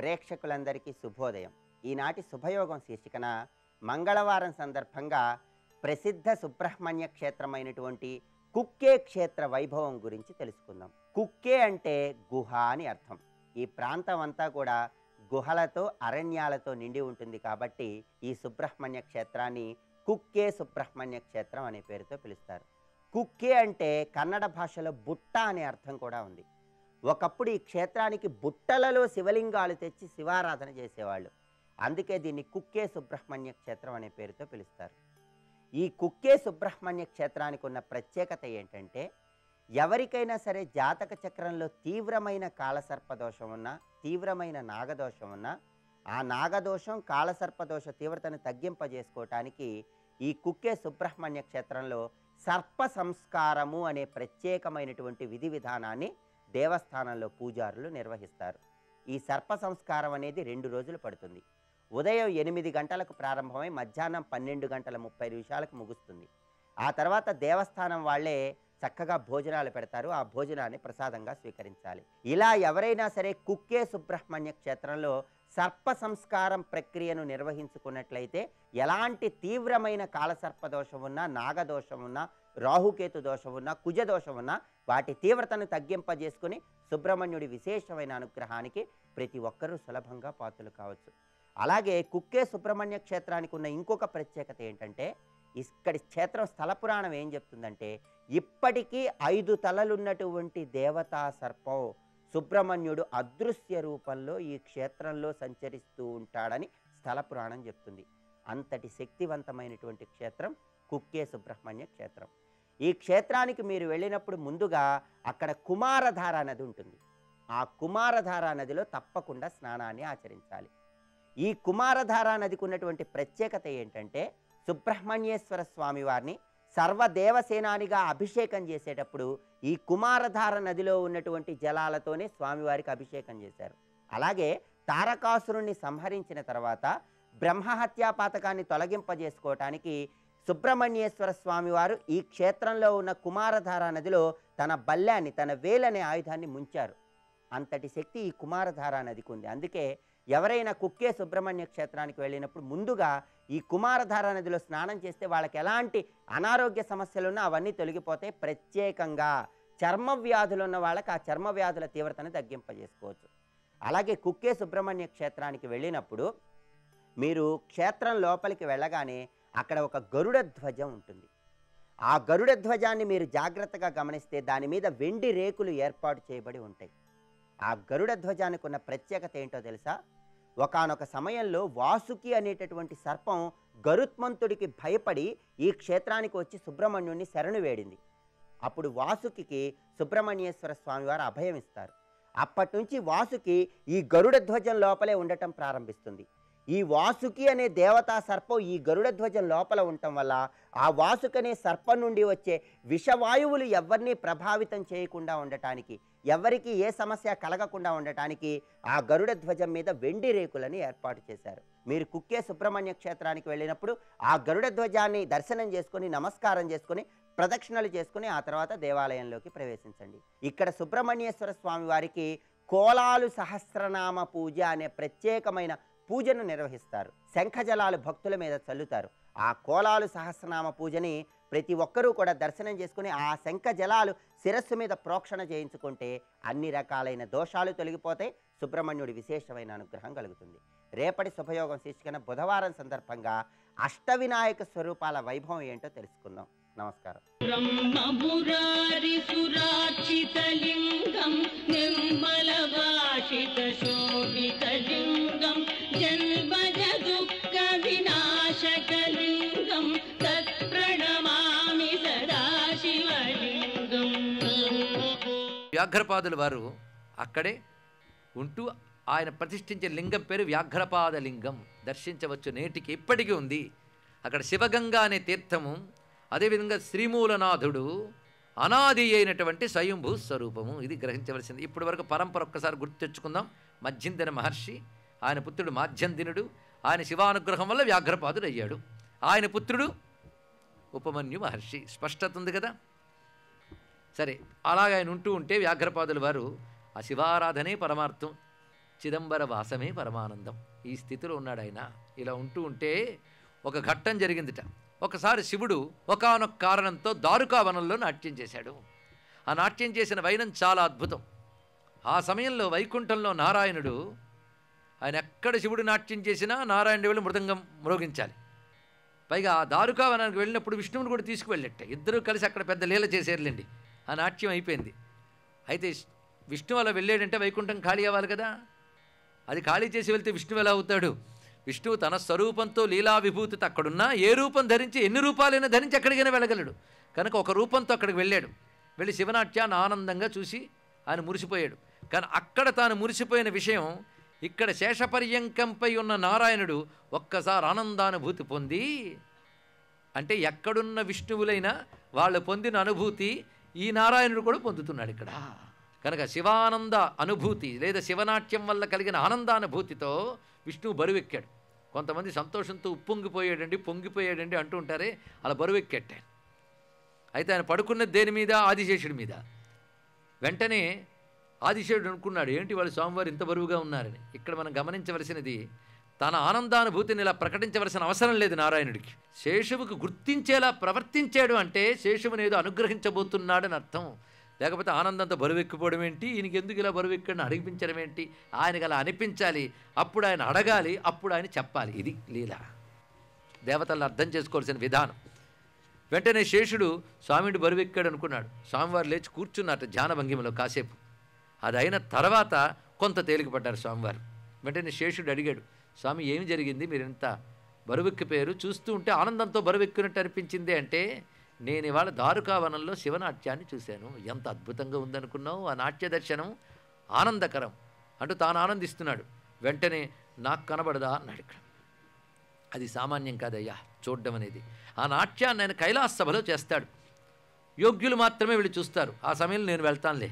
ప్రేక్షకులందరికీ శుభోదయం ఈనాటి శుభయోగం శీర్షికన మంగళవారం సందర్భంగా ప్రసిద్ధ సుబ్రహ్మణ్య క్షేత్రమైనటువంటి కుక్కే క్షేత్ర వైభవం గురించి తెలుసుకుందాం కుక్కే అంటే గుహ అని అర్థం ఈ ప్రాంతం అంతా కూడా గుహలతో అరణ్యాలతో నిండి ఉంటుంది కాబట్టి ఈ సుబ్రహ్మణ్య క్షేత్రాన్ని కుక్కే సుబ్రహ్మణ్య క్షేత్రం అనే పేరుతో పిలుస్తారు కుక్కే అంటే కన్నడ భాషలో బుట్ట అనే అర్థం కూడా ఉంది ఒకప్పుడు ఈ క్షేత్రానికి బుట్టలలో శివలింగాలు తెచ్చి శివారాధన చేసేవాళ్ళు అందుకే దీన్ని కుక్కే సుబ్రహ్మణ్య క్షేత్రం అనే పేరుతో పిలుస్తారు ఈ కుక్కే సుబ్రహ్మణ్య క్షేత్రానికి ఉన్న ప్రత్యేకత ఏంటంటే ఎవరికైనా సరే జాతక చక్రంలో తీవ్రమైన కాలసర్పదోషం ఉన్నా తీవ్రమైన నాగదోషం ఉన్నా ఆ నాగదోషం కాలసర్పదోష తీవ్రతను తగ్గింపజేసుకోవటానికి ఈ కుక్కే సుబ్రహ్మణ్య క్షేత్రంలో సర్ప సంస్కారము అనే ప్రత్యేకమైనటువంటి విధి విధానాన్ని దేవస్థానంలో పూజారులు నిర్వహిస్తారు ఈ సర్ప సంస్కారం అనేది రెండు రోజులు పడుతుంది ఉదయం ఎనిమిది గంటలకు ప్రారంభమై మధ్యాహ్నం పన్నెండు గంటల ముప్పై నిమిషాలకు ముగుస్తుంది ఆ తర్వాత దేవస్థానం వాళ్ళే చక్కగా భోజనాలు పెడతారు ఆ భోజనాన్ని ప్రసాదంగా స్వీకరించాలి ఇలా ఎవరైనా సరే కుక్కే సుబ్రహ్మణ్య క్షేత్రంలో సర్ప సంస్కారం ప్రక్రియను నిర్వహించుకున్నట్లయితే ఎలాంటి తీవ్రమైన కాలసర్పదోషం ఉన్నా నాగదోషం ఉన్నా రాహుకేతు దోషం ఉన్నా కుజ దోషం ఉన్నా వాటి తీవ్రతను తగ్గింపజేసుకుని సుబ్రహ్మణ్యుడి విశేషమైన అనుగ్రహానికి ప్రతి ఒక్కరూ సులభంగా పాత్రలు కావచ్చు అలాగే కుక్కే సుబ్రహ్మణ్య క్షేత్రానికి ఉన్న ఇంకొక ప్రత్యేకత ఏంటంటే ఇక్కడి క్షేత్రం స్థల పురాణం ఏం చెప్తుందంటే ఇప్పటికీ ఐదు తలలున్నటువంటి దేవతా సర్పం సుబ్రహ్మణ్యుడు అదృశ్య రూపంలో ఈ క్షేత్రంలో సంచరిస్తూ ఉంటాడని స్థల పురాణం చెప్తుంది అంతటి శక్తివంతమైనటువంటి క్షేత్రం కుక్కే సుబ్రహ్మణ్య క్షేత్రం ఈ క్షేత్రానికి మీరు వెళ్ళినప్పుడు ముందుగా అక్కడ కుమారధార నది ఉంటుంది ఆ కుమారధార నదిలో తప్పకుండా స్నానాన్ని ఆచరించాలి ఈ కుమారధార నదికి ఉన్నటువంటి ప్రత్యేకత ఏంటంటే సుబ్రహ్మణ్యేశ్వర స్వామి వారిని సర్వదేవసేనానిగా అభిషేకం చేసేటప్పుడు ఈ కుమారధార నదిలో ఉన్నటువంటి జలాలతోనే స్వామివారికి అభిషేకం చేశారు అలాగే తారకాసురుణ్ణి సంహరించిన తర్వాత బ్రహ్మహత్యా పాతకాన్ని తొలగింపజేసుకోవటానికి సుబ్రహ్మణ్యేశ్వర స్వామివారు ఈ క్షేత్రంలో ఉన్న కుమారధార నదిలో తన బల్యాన్ని తన వేలనే ఆయుధాన్ని ముంచారు అంతటి శక్తి ఈ కుమారధార నదికి ఉంది అందుకే ఎవరైనా కుక్కే సుబ్రహ్మణ్య క్షేత్రానికి వెళ్ళినప్పుడు ముందుగా ఈ కుమారధార నదిలో స్నానం చేస్తే వాళ్ళకి ఎలాంటి అనారోగ్య సమస్యలు ఉన్నా అవన్నీ తొలగిపోతే ప్రత్యేకంగా చర్మ వ్యాధులు ఉన్న వాళ్ళకి ఆ చర్మ వ్యాధుల తీవ్రతను తగ్గింపజేసుకోవచ్చు అలాగే కుక్కే సుబ్రహ్మణ్య క్షేత్రానికి వెళ్ళినప్పుడు మీరు క్షేత్రం లోపలికి వెళ్ళగానే అక్కడ ఒక గరుడ ధ్వజం ఉంటుంది ఆ గరుడ ధ్వజాన్ని మీరు జాగ్రత్తగా గమనిస్తే దాని మీద వెండి రేకులు ఏర్పాటు చేయబడి ఉంటాయి ఆ గరుడ ధ్వజానికి ఉన్న ప్రత్యేకత ఏంటో తెలుసా ఒకానొక సమయంలో వాసుకి అనేటటువంటి సర్పం గరుత్మంతుడికి భయపడి ఈ క్షేత్రానికి వచ్చి సుబ్రహ్మణ్యుడిని శరణు వేడింది అప్పుడు వాసుకి సుబ్రహ్మణ్యేశ్వర స్వామివారు అభయం ఇస్తారు అప్పటి నుంచి వాసుకి ఈ గరుడ ధ్వజం లోపలే ఉండటం ప్రారంభిస్తుంది ఈ వాసుకి అనే దేవతా సర్పం ఈ గరుడ ధ్వజం లోపల ఉండటం వల్ల ఆ వాసుకి అనే సర్పం నుండి వచ్చే విషవాయువులు ఎవరిని ప్రభావితం చేయకుండా ఉండటానికి ఎవరికి ఏ సమస్య కలగకుండా ఉండటానికి ఆ గరుడ ధ్వజం మీద వెండి రేకులని ఏర్పాటు చేశారు మీరు కుక్కే సుబ్రహ్మణ్య క్షేత్రానికి వెళ్ళినప్పుడు ఆ గరుడ ధ్వజాన్ని దర్శనం చేసుకొని నమస్కారం చేసుకొని ప్రదక్షిణలు చేసుకుని ఆ తర్వాత దేవాలయంలోకి ప్రవేశించండి ఇక్కడ సుబ్రహ్మణ్యేశ్వర స్వామి వారికి కోలాలు సహస్రనామ పూజ అనే ప్రత్యేకమైన పూజను నిర్వహిస్తారు శంఖజలాలు భక్తుల మీద చల్లుతారు ఆ కోలాలు సహస్రనామ పూజని ప్రతి ఒక్కరూ కూడా దర్శనం చేసుకుని ఆ శంఖ జలాలు శిరస్సు మీద ప్రోక్షణ చేయించుకుంటే అన్ని రకాలైన దోషాలు తొలగిపోతాయి సుబ్రహ్మణ్యుడి విశేషమైన అనుగ్రహం కలుగుతుంది రేపటి శుభయోగం శీర్షికన బుధవారం సందర్భంగా అష్టవినాయక స్వరూపాల వైభవం ఏంటో తెలుసుకుందాం నమస్కారం ब्रह्ममुरारिसुरार्चितलिङ्गं निर्मलभाषितशोभितलिङ्गं जन्मजदुःखविनाशकलिङ्गं तत्प्रणमामि सदा शिवलिङ्गम् వ్యాఘ్రపాదుల వారు అక్కడే ఉంటూ ఆయన ప్రతిష్ఠించే లింగం పేరు వ్యాఘ్రపాద లింగం దర్శించవచ్చు నేటికి ఇప్పటికీ ఉంది అక్కడ శివగంగా అనే తీర్థము అదేవిధంగా శ్రీమూలనాథుడు అనాది అయినటువంటి స్వయంభూ స్వరూపము ఇది గ్రహించవలసింది ఇప్పటి వరకు పరంపర ఒక్కసారి గుర్తు తెచ్చుకుందాం మధ్యందిన మహర్షి ఆయన పుత్రుడు మాధ్యందినుడు ఆయన శివానుగ్రహం వల్ల వ్యాఘ్రపాదుడు అయ్యాడు ఆయన పుత్రుడు ఉపమన్యు మహర్షి స్పష్టత ఉంది కదా సరే అలాగ ఆయన ఉంటూ ఉంటే వ్యాఘ్రపాదుల వారు ఆ శివారాధనే పరమార్థం చిదంబర వాసమే పరమానందం ఈ స్థితిలో ఉన్నాడు ఆయన ఇలా ఉంటూ ఉంటే ఒక ఘట్టం జరిగిందిట ఒకసారి శివుడు ఒకానొక కారణంతో దారుకావనంలో నాట్యం చేశాడు ఆ నాట్యం చేసిన వైనం చాలా అద్భుతం ఆ సమయంలో వైకుంఠంలో నారాయణుడు ఆయన ఎక్కడ శివుడు నాట్యం చేసినా నారాయణుడు వెళ్ళి మృదంగం మ్రోగించాలి పైగా ఆ దారుకావనానికి వెళ్ళినప్పుడు విష్ణువుని కూడా తీసుకువెళ్ళట్టే ఇద్దరూ కలిసి అక్కడ పెద్ద లీల చేసేరులేండి ఆ నాట్యం అయిపోయింది అయితే విష్ణువు అలా వెళ్ళాడంటే వైకుంఠం ఖాళీ అవ్వాలి కదా అది ఖాళీ చేసి వెళ్తే విష్ణువు ఎలా అవుతాడు విష్ణువు తన స్వరూపంతో లీలా విభూతితో అక్కడున్నా ఏ రూపం ధరించి ఎన్ని రూపాలైనా ధరించి ఎక్కడికైనా వెళ్ళగలడు కనుక ఒక రూపంతో అక్కడికి వెళ్ళాడు వెళ్ళి శివనాట్యాన్ని ఆనందంగా చూసి ఆయన మురిసిపోయాడు కానీ అక్కడ తాను మురిసిపోయిన విషయం ఇక్కడ శేషపర్యంకంపై ఉన్న నారాయణుడు ఒక్కసారి ఆనందానుభూతి పొంది అంటే ఎక్కడున్న విష్ణువులైనా వాళ్ళు పొందిన అనుభూతి ఈ నారాయణుడు కూడా పొందుతున్నాడు ఇక్కడ కనుక శివానంద అనుభూతి లేదా శివనాట్యం వల్ల కలిగిన ఆనందానుభూతితో విష్ణువు బరువెక్కాడు కొంతమంది సంతోషంతో ఉప్పొంగిపోయాడండి పొంగిపోయాడండి అంటూ ఉంటారే అలా బరువెక్కాడు ఆయన. అయితే ఆయన పడుకున్నది దేని మీద ఆదిశేషుడి మీద వెంటనే ఆదిశేషుడు అనుకున్నాడు ఏంటి వాళ్ళు స్వామివారు ఇంత బరువుగా ఉన్నారని ఇక్కడ మనం గమనించవలసినది తన ఆనందానుభూతిని ఇలా ప్రకటించవలసిన అవసరం లేదు నారాయణుడికి శేషువుకు గుర్తించేలా ప్రవర్తించాడు అంటే శేషువుని ఏదో అనుగ్రహించబోతున్నాడని అర్థం లేకపోతే ఆనందంతో బరువెక్కిపోవడం ఏంటి ఈయనకి ఎందుకు ఇలా బరువెక్కడిని అడిగించడం ఏంటి ఆయనకి అలా అనిపించాలి అప్పుడు ఆయన అడగాలి అప్పుడు ఆయన చెప్పాలి ఇది లీల దేవతలను అర్థం చేసుకోవాల్సిన విధానం వెంటనే శేషుడు స్వామిని బరువెక్కాడు అనుకున్నాడు స్వామివారు లేచి కూర్చున్నట్టు ధ్యాన భంగిమలో కాసేపు అది అయిన తర్వాత కొంత తేలికపడ్డారు స్వామివారు వెంటనే శేషుడు అడిగాడు స్వామి ఏమి జరిగింది మీరు ఇంత బరువెక్కిపోయారు చూస్తూ ఉంటే ఆనందంతో బరువెక్కినట్టు అనిపించింది అంటే నేను ఇవాళ దారుకావనంలో శివనాట్యాన్ని చూశాను ఎంత అద్భుతంగా ఉందనుకున్నావు ఆ నాట్య దర్శనం ఆనందకరం అంటూ తాను ఆనందిస్తున్నాడు వెంటనే నాకు కనబడదా అన్నాడు ఇక్కడ అది సామాన్యం కాదయ్యా చూడడం అనేది ఆ నాట్యాన్ని ఆయన కైలాస సభలో చేస్తాడు యోగ్యులు మాత్రమే వెళ్ళి చూస్తారు ఆ సమయంలో నేను వెళ్తానులే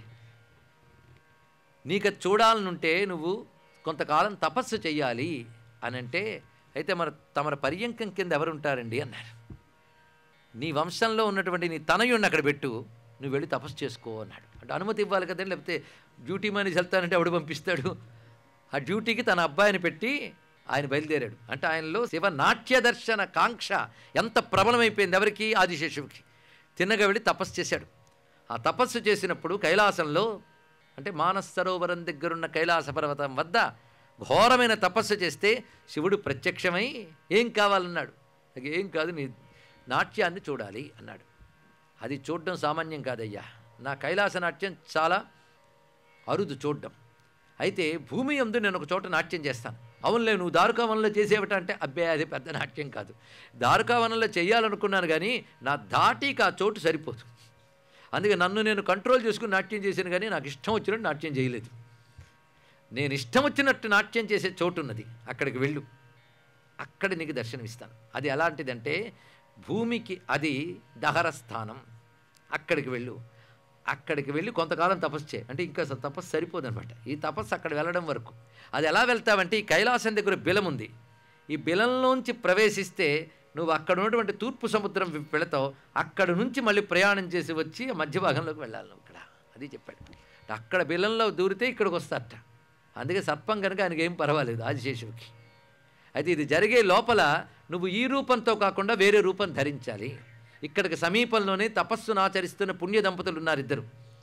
నీకు అది చూడాలనుంటే నువ్వు కొంతకాలం తపస్సు చెయ్యాలి అని అంటే అయితే మన తమర పర్యంకం కింద ఎవరుంటారండి అన్నారు నీ వంశంలో ఉన్నటువంటి నీ తనయుడిని అక్కడ పెట్టు నువ్వు వెళ్ళి తపస్సు చేసుకో అన్నాడు అంటే అనుమతి ఇవ్వాలి కదండి లేకపోతే డ్యూటీ మనిషి వెళ్తానంటే ఎవడు పంపిస్తాడు ఆ డ్యూటీకి తన అబ్బాయిని పెట్టి ఆయన బయలుదేరాడు అంటే ఆయనలో శివ నాట్య దర్శన కాంక్ష ఎంత ప్రబలమైపోయింది ఎవరికి ఆదిశేషుడికి తిన్నగా వెళ్ళి తపస్సు చేశాడు ఆ తపస్సు చేసినప్పుడు కైలాసంలో అంటే మానస సరోవరం దగ్గరున్న కైలాస పర్వతం వద్ద ఘోరమైన తపస్సు చేస్తే శివుడు ప్రత్యక్షమై ఏం కావాలన్నాడు నాకు ఏం కాదు నీ నాట్యాన్ని చూడాలి అన్నాడు అది చూడడం సామాన్యం కాదయ్యా నా కైలాస నాట్యం చాలా అరుదు చూడడం అయితే భూమి ఎందు నేను ఒక చోట నాట్యం చేస్తాను అవునులే నువ్వు దారుకావనంలో చేసేవట అంటే అబ్బే అది పెద్ద నాట్యం కాదు దారుకావనంలో చేయాలనుకున్నాను కానీ నా ధాటికి ఆ చోటు సరిపోదు అందుకే నన్ను నేను కంట్రోల్ చేసుకుని నాట్యం చేశాను కానీ నాకు ఇష్టం వచ్చినట్టు నాట్యం చేయలేదు నేను ఇష్టం వచ్చినట్టు నాట్యం చేసే చోటు ఉన్నది అక్కడికి వెళ్ళు అక్కడ నీకు దర్శనమిస్తాను అది ఎలాంటిదంటే భూమికి అది దహర స్థానం అక్కడికి వెళ్ళు అక్కడికి వెళ్ళి కొంతకాలం తపస్సు చేయి అంటే ఇంకా అసలు తపస్సు సరిపోదన్నమాట ఈ తపస్సు అక్కడ వెళ్ళడం వరకు అది ఎలా వెళ్తావంటే ఈ కైలాసం దగ్గర బిలం ఉంది ఈ బిలంలోంచి ప్రవేశిస్తే నువ్వు అక్కడ ఉన్నటువంటి తూర్పు సముద్రం వైపు వెళతావు అక్కడ నుంచి మళ్ళీ ప్రయాణం చేసి వచ్చి ఆ మధ్య భాగంలోకి వెళ్ళాలి నువ్వు ఇక్కడ అది చెప్పాడు అక్కడ బిలంలో దూరితే ఇక్కడికి వస్తారట అందుకే సర్పం కనుక ఆయనకి ఏం పర్వాలేదు ఆదిశేషుడికి అయితే ఇది జరిగే లోపల నువ్వు ఈ రూపంతో కాకుండా వేరే రూపం ధరించాలి ఇక్కడికి సమీపంలోనే తపస్సును ఆచరిస్తున్న పుణ్య దంపతులు ఉన్నారు ఇద్దరు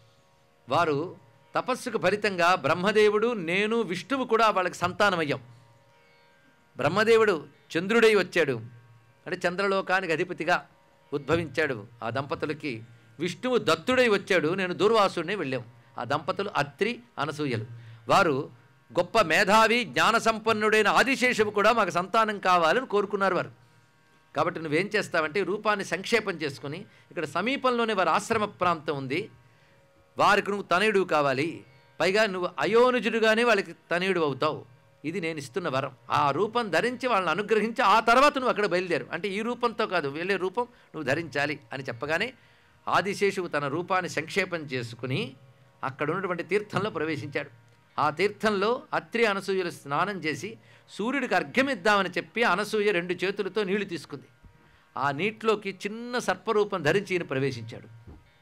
వారు తపస్సుకు ఫలితంగా బ్రహ్మదేవుడు నేను విష్ణువు కూడా వాళ్ళకి సంతానమయ్యాం బ్రహ్మదేవుడు చంద్రుడై వచ్చాడు అంటే చంద్రలోకానికి అధిపతిగా ఉద్భవించాడు ఆ దంపతులకి విష్ణువు దత్తుడై వచ్చాడు నేను దూర్వాసుడిని వెళ్ళాం ఆ దంపతులు అత్రి అనసూయలు వారు గొప్ప మేధావి జ్ఞాన సంపన్నుడైన ఆదిశేషువు కూడా మాకు సంతానం కావాలని కోరుకున్నారు వారు కాబట్టి నువ్వేం చేస్తావంటే ఈ రూపాన్ని సంక్షేపం చేసుకుని ఇక్కడ సమీపంలోనే వారి ఆశ్రమ ప్రాంతం ఉంది వారికి నువ్వు తనయుడు కావాలి పైగా నువ్వు అయోనుజుడుగానే వాళ్ళకి తనయుడు అవుతావు ఇది నేను ఇస్తున్న వరం ఆ రూపం ధరించి వాళ్ళని అనుగ్రహించి ఆ తర్వాత నువ్వు అక్కడ బయలుదేరు అంటే ఈ రూపంతో కాదు వెళ్ళే రూపం నువ్వు ధరించాలి అని చెప్పగానే ఆదిశేషువు తన రూపాన్ని సంక్షేపం చేసుకుని అక్కడ ఉన్నటువంటి తీర్థంలో ప్రవేశించాడు ఆ తీర్థంలో అత్రి అనసూయలు స్నానం చేసి సూర్యుడికి అర్ఘ్యమిద్దామని చెప్పి అనసూయ రెండు చేతులతో నీళ్లు తీసుకుంది ఆ నీటిలోకి చిన్న సర్పరూపం ధరించి ఈయన ప్రవేశించాడు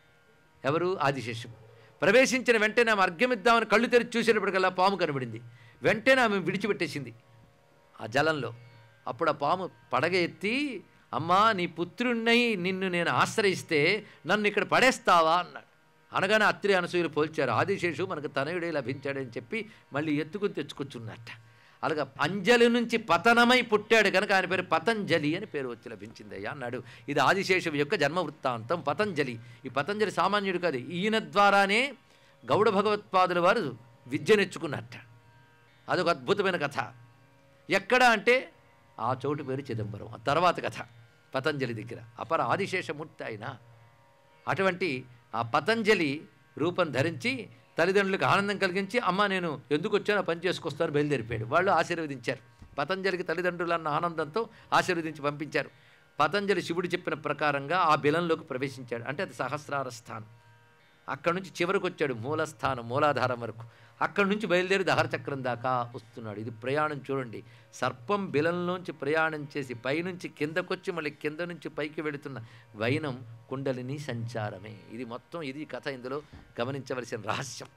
ఎవరు ఆదిశేషువు ప్రవేశించిన వెంటనే ఆమె అర్ఘ్యమిద్దామని కళ్ళు తెరిచి చూసేటప్పటికల్లా పాము కనబడింది వెంటనే ఆమె విడిచిపెట్టేసింది ఆ జలంలో అప్పుడు ఆ పాము పడగ ఎత్తి అమ్మా నీ పుత్రుణ్ణి నిన్ను నేను ఆశ్రయిస్తే నన్ను ఇక్కడ పడేస్తావా అన్నాడు అనగానే అత్రి అనసూయలు పోల్చారు ఆదిశేషు మనకు తనయుడే లభించాడని చెప్పి మళ్ళీ ఎత్తుకుని తెచ్చుకొచ్చున్నట్ట అలాగా అంజలి నుంచి పతనమై పుట్టాడు కనుక ఆయన పేరు పతంజలి అని పేరు వచ్చి లభించింది అయ్యా అన్నాడు ఇది ఆదిశేషు యొక్క జన్మ వృత్తాంతం పతంజలి ఈ పతంజలి సామాన్యుడు కాదు ఈయన ద్వారానే గౌడ భగవత్పాదుల వారు విద్య నేర్చుకున్నట్ట అదొక అద్భుతమైన కథ ఎక్కడ అంటే ఆ చోటు పేరు చిదంబరం ఆ తర్వాత కథ పతంజలి దగ్గర అపర ఆదిశేషమూర్తి ఆయన అటువంటి ఆ పతంజలి రూపం ధరించి తల్లిదండ్రులకు ఆనందం కలిగించి అమ్మ నేను ఎందుకు వచ్చానో పని చేసుకొస్తాను బయలుదేరిపోయాడు వాళ్ళు ఆశీర్వదించారు పతంజలికి తల్లిదండ్రులు అన్న ఆనందంతో ఆశీర్వదించి పంపించారు పతంజలి శివుడు చెప్పిన ప్రకారంగా ఆ బిలంలోకి ప్రవేశించాడు అంటే అది సహస్రార స్థానం అక్కడి నుంచి చివరికి వచ్చాడు మూలస్థానం మూలాధారం వరకు అక్కడి నుంచి బయలుదేరి దహరచక్రం దాకా వస్తున్నాడు ఇది ప్రయాణం చూడండి సర్పం బిలంలోంచి ప్రయాణం చేసి పైనుంచి కిందకొచ్చి మళ్ళీ కింద నుంచి పైకి వెళుతున్న వైనం కుండలిని సంచారమే ఇది మొత్తం ఇది కథ ఇందులో గమనించవలసిన రహస్యం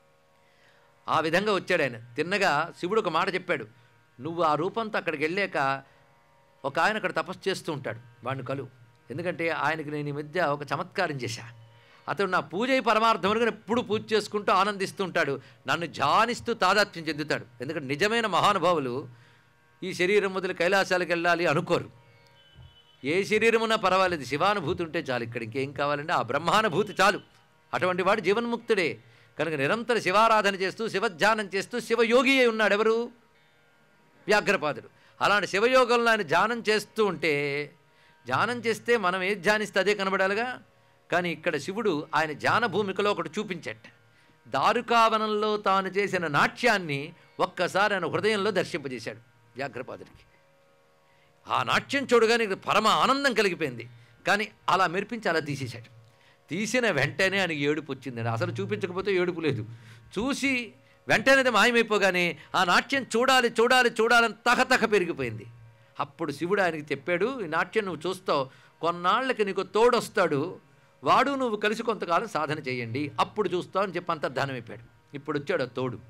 ఆ విధంగా వచ్చాడు ఆయన తిన్నగా శివుడు ఒక మాట చెప్పాడు నువ్వు ఆ రూపంతో అక్కడికి వెళ్ళాక ఒక ఆయన అక్కడ తపస్సు చేస్తూ ఉంటాడు వాడిని కలు ఎందుకంటే ఆయనకి నేను ఈ మధ్య ఒక చమత్కారం చేశా అతడు నా పూజ పరమార్థములుగా ఎప్పుడు పూజ చేసుకుంటూ ఆనందిస్తూ ఉంటాడు నన్ను ధ్యానిస్తూ తాదాత్మ్యం చెందుతాడు ఎందుకంటే నిజమైన మహానుభావులు ఈ శరీరం వదిలి కైలాసాలకు వెళ్ళాలి అనుకోరు ఏ శరీరమున్నా పర్వాలేదు శివానుభూతి ఉంటే చాలు ఇక్కడ ఇంకేం కావాలంటే ఆ బ్రహ్మానుభూతి చాలు అటువంటి వాడు జీవన్ముక్తుడే కనుక నిరంతర శివారాధన చేస్తూ శివధ్యానం చేస్తూ శివయోగి అయి ఉన్నాడు ఎవరు వ్యాఘ్రపాదుడు అలాంటి శివయోగంలో ఆయన ధ్యానం చేస్తూ ఉంటే ధ్యానం చేస్తే మనం ఏది ధ్యానిస్తే అదే కనబడాలిగా కానీ ఇక్కడ శివుడు ఆయన ధ్యాన భూమికలో ఒకటి చూపించట దారుకావనంలో తాను చేసిన నాట్యాన్ని ఒక్కసారి ఆయన హృదయంలో దర్శింపజేశాడు వ్యాఘ్రపాదుడికి ఆ నాట్యం చూడగానే ఇక పరమ ఆనందం కలిగిపోయింది కానీ అలా మెరిపించి అలా తీసేశాడు తీసిన వెంటనే ఆయనకి ఏడుపు వచ్చిందండి అసలు చూపించకపోతే ఏడుపు లేదు చూసి వెంటనే అది మాయమైపోగానే ఆ నాట్యం చూడాలి చూడాలి చూడాలని తహతహ పెరిగిపోయింది అప్పుడు శివుడు ఆయనకి చెప్పాడు ఈ నాట్యం నువ్వు చూస్తావు కొన్నాళ్ళకి నీకు తోడొస్తాడు వాడు నువ్వు కలిసి కొంతకాలం సాధన చేయండి అప్పుడు చూస్తావు అని చెప్పి అంతర్ధానం అయిపోయాడు ఇప్పుడు వచ్చాడు ఆ తోడు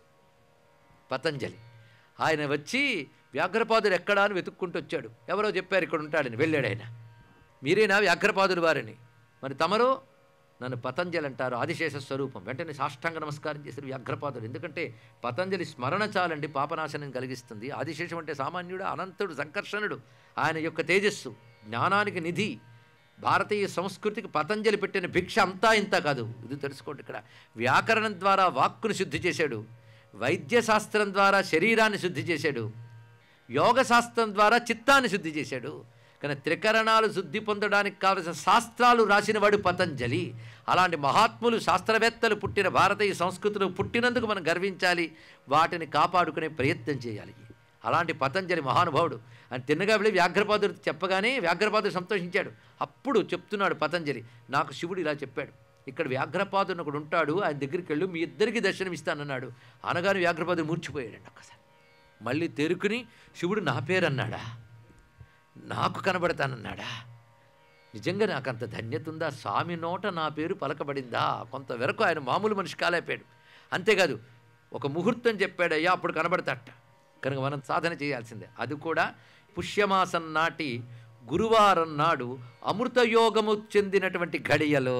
పతంజలి ఆయన వచ్చి వ్యాఘ్రపాదుడు ఎక్కడా అని వెతుక్కుంటూ వచ్చాడు ఎవరో చెప్పారు ఇక్కడ ఉంటాడని వెళ్ళాడు ఆయన మీరేనా వ్యాఘ్రపాదుడు వారని మరి తమరో నన్ను పతంజలి అంటారు ఆదిశేష స్వరూపం వెంటనే సాష్టాంగ నమస్కారం చేశారు వ్యాఘ్రపాదుడు ఎందుకంటే పతంజలి స్మరణ చాలండి పాపనాశనం కలిగిస్తుంది ఆదిశేషం అంటే సామాన్యుడు అనంతుడు సంకర్షణుడు ఆయన యొక్క తేజస్సు జ్ఞానానికి నిధి భారతీయ సంస్కృతికి పతంజలి పెట్టిన భిక్ష అంతా ఇంత కాదు ఇది తెలుసుకోండి ఇక్కడ వ్యాకరణం ద్వారా వాక్కును శుద్ధి చేశాడు వైద్యశాస్త్రం ద్వారా శరీరాన్ని శుద్ధి చేశాడు యోగ శాస్త్రం ద్వారా చిత్తాన్ని శుద్ధి చేశాడు కానీ త్రికరణాలు శుద్ధి పొందడానికి కావలసిన శాస్త్రాలు రాసినవాడు పతంజలి అలాంటి మహాత్ములు శాస్త్రవేత్తలు పుట్టిన భారతీయ సంస్కృతిలో పుట్టినందుకు మనం గర్వించాలి వాటిని కాపాడుకునే ప్రయత్నం చేయాలి అలాంటి పతంజలి మహానుభావుడు అని తిన్నగా వెళ్ళి వ్యాఘ్రపాదుడు చెప్పగానే వ్యాఘ్రపాదుడు సంతోషించాడు అప్పుడు చెప్తున్నాడు పతంజలి నాకు శివుడు ఇలా చెప్పాడు ఇక్కడ వ్యాఘ్రపాదుడు ఒకడు ఉంటాడు ఆయన దగ్గరికి వెళ్ళు మీ ఇద్దరికి దర్శనం ఇస్తానన్నాడు అనగానే వ్యాఘ్రపాదుడు మూర్చిపోయాడండి ఒక్కసారి మళ్ళీ తెరుకుని శివుడు నా పేరు అన్నాడా నాకు కనబడతానన్నాడా నిజంగా నాకు అంత ధన్యత ఉందా స్వామి నోట నా పేరు పలకబడిందా కొంతవరకు ఆయన మామూలు మనిషి కాలేపాడు అంతేకాదు ఒక ముహూర్తం చెప్పాడయ్యా అప్పుడు కనబడతాట కనుక మనం సాధన చేయాల్సిందే అది కూడా పుష్యమాసం నాటి గురువారం నాడు అమృతయోగము చెందినటువంటి ఘడియలో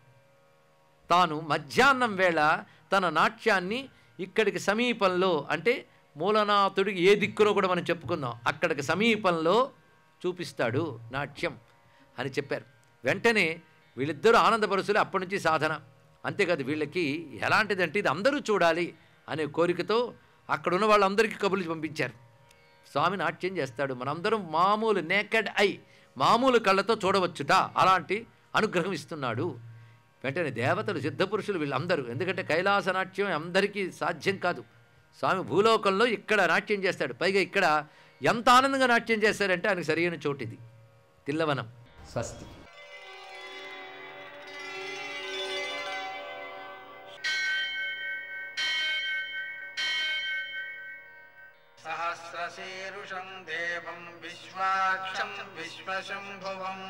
తాను మధ్యాహ్నం వేళ తన నాట్యాన్ని ఇక్కడికి సమీపంలో అంటే మూలనాథుడికి ఏ దిక్కునో కూడా మనం చెప్పుకుందాం అక్కడికి సమీపంలో చూపిస్తాడు నాట్యం అని చెప్పారు వెంటనే వీళ్ళిద్దరూ ఆనందపరుసులు అప్పటి నుంచి సాధన అంతేకాదు వీళ్ళకి ఎలాంటిదంటే ఇది అందరూ చూడాలి అనే కోరికతో అక్కడ ఉన్న వాళ్ళందరికీ కబుర్లు పంపించారు స్వామి నాట్యం చేస్తాడు మనందరం మామూలు నేకెడ్ ఐ మామూలు కళ్ళతో చూడవచ్చుట అలాంటి అనుగ్రహం ఇస్తున్నాడు వెంటనే దేవతలు సిద్ధపురుషులు వీళ్ళందరూ ఎందుకంటే కైలాస నాట్యం అందరికీ సాధ్యం కాదు స్వామి భూలోకంలో ఇక్కడ నాట్యం చేస్తాడు పైగా ఇక్కడ ఎంత ఆనందంగా నాట్యం చేస్తాడంటే ఆయనకు సరైన చోటు ఇది తిల్లవనం స్వస్తి सहस्रशीरुषं देवं विश्वाक्षं विश्वशम्भुवम्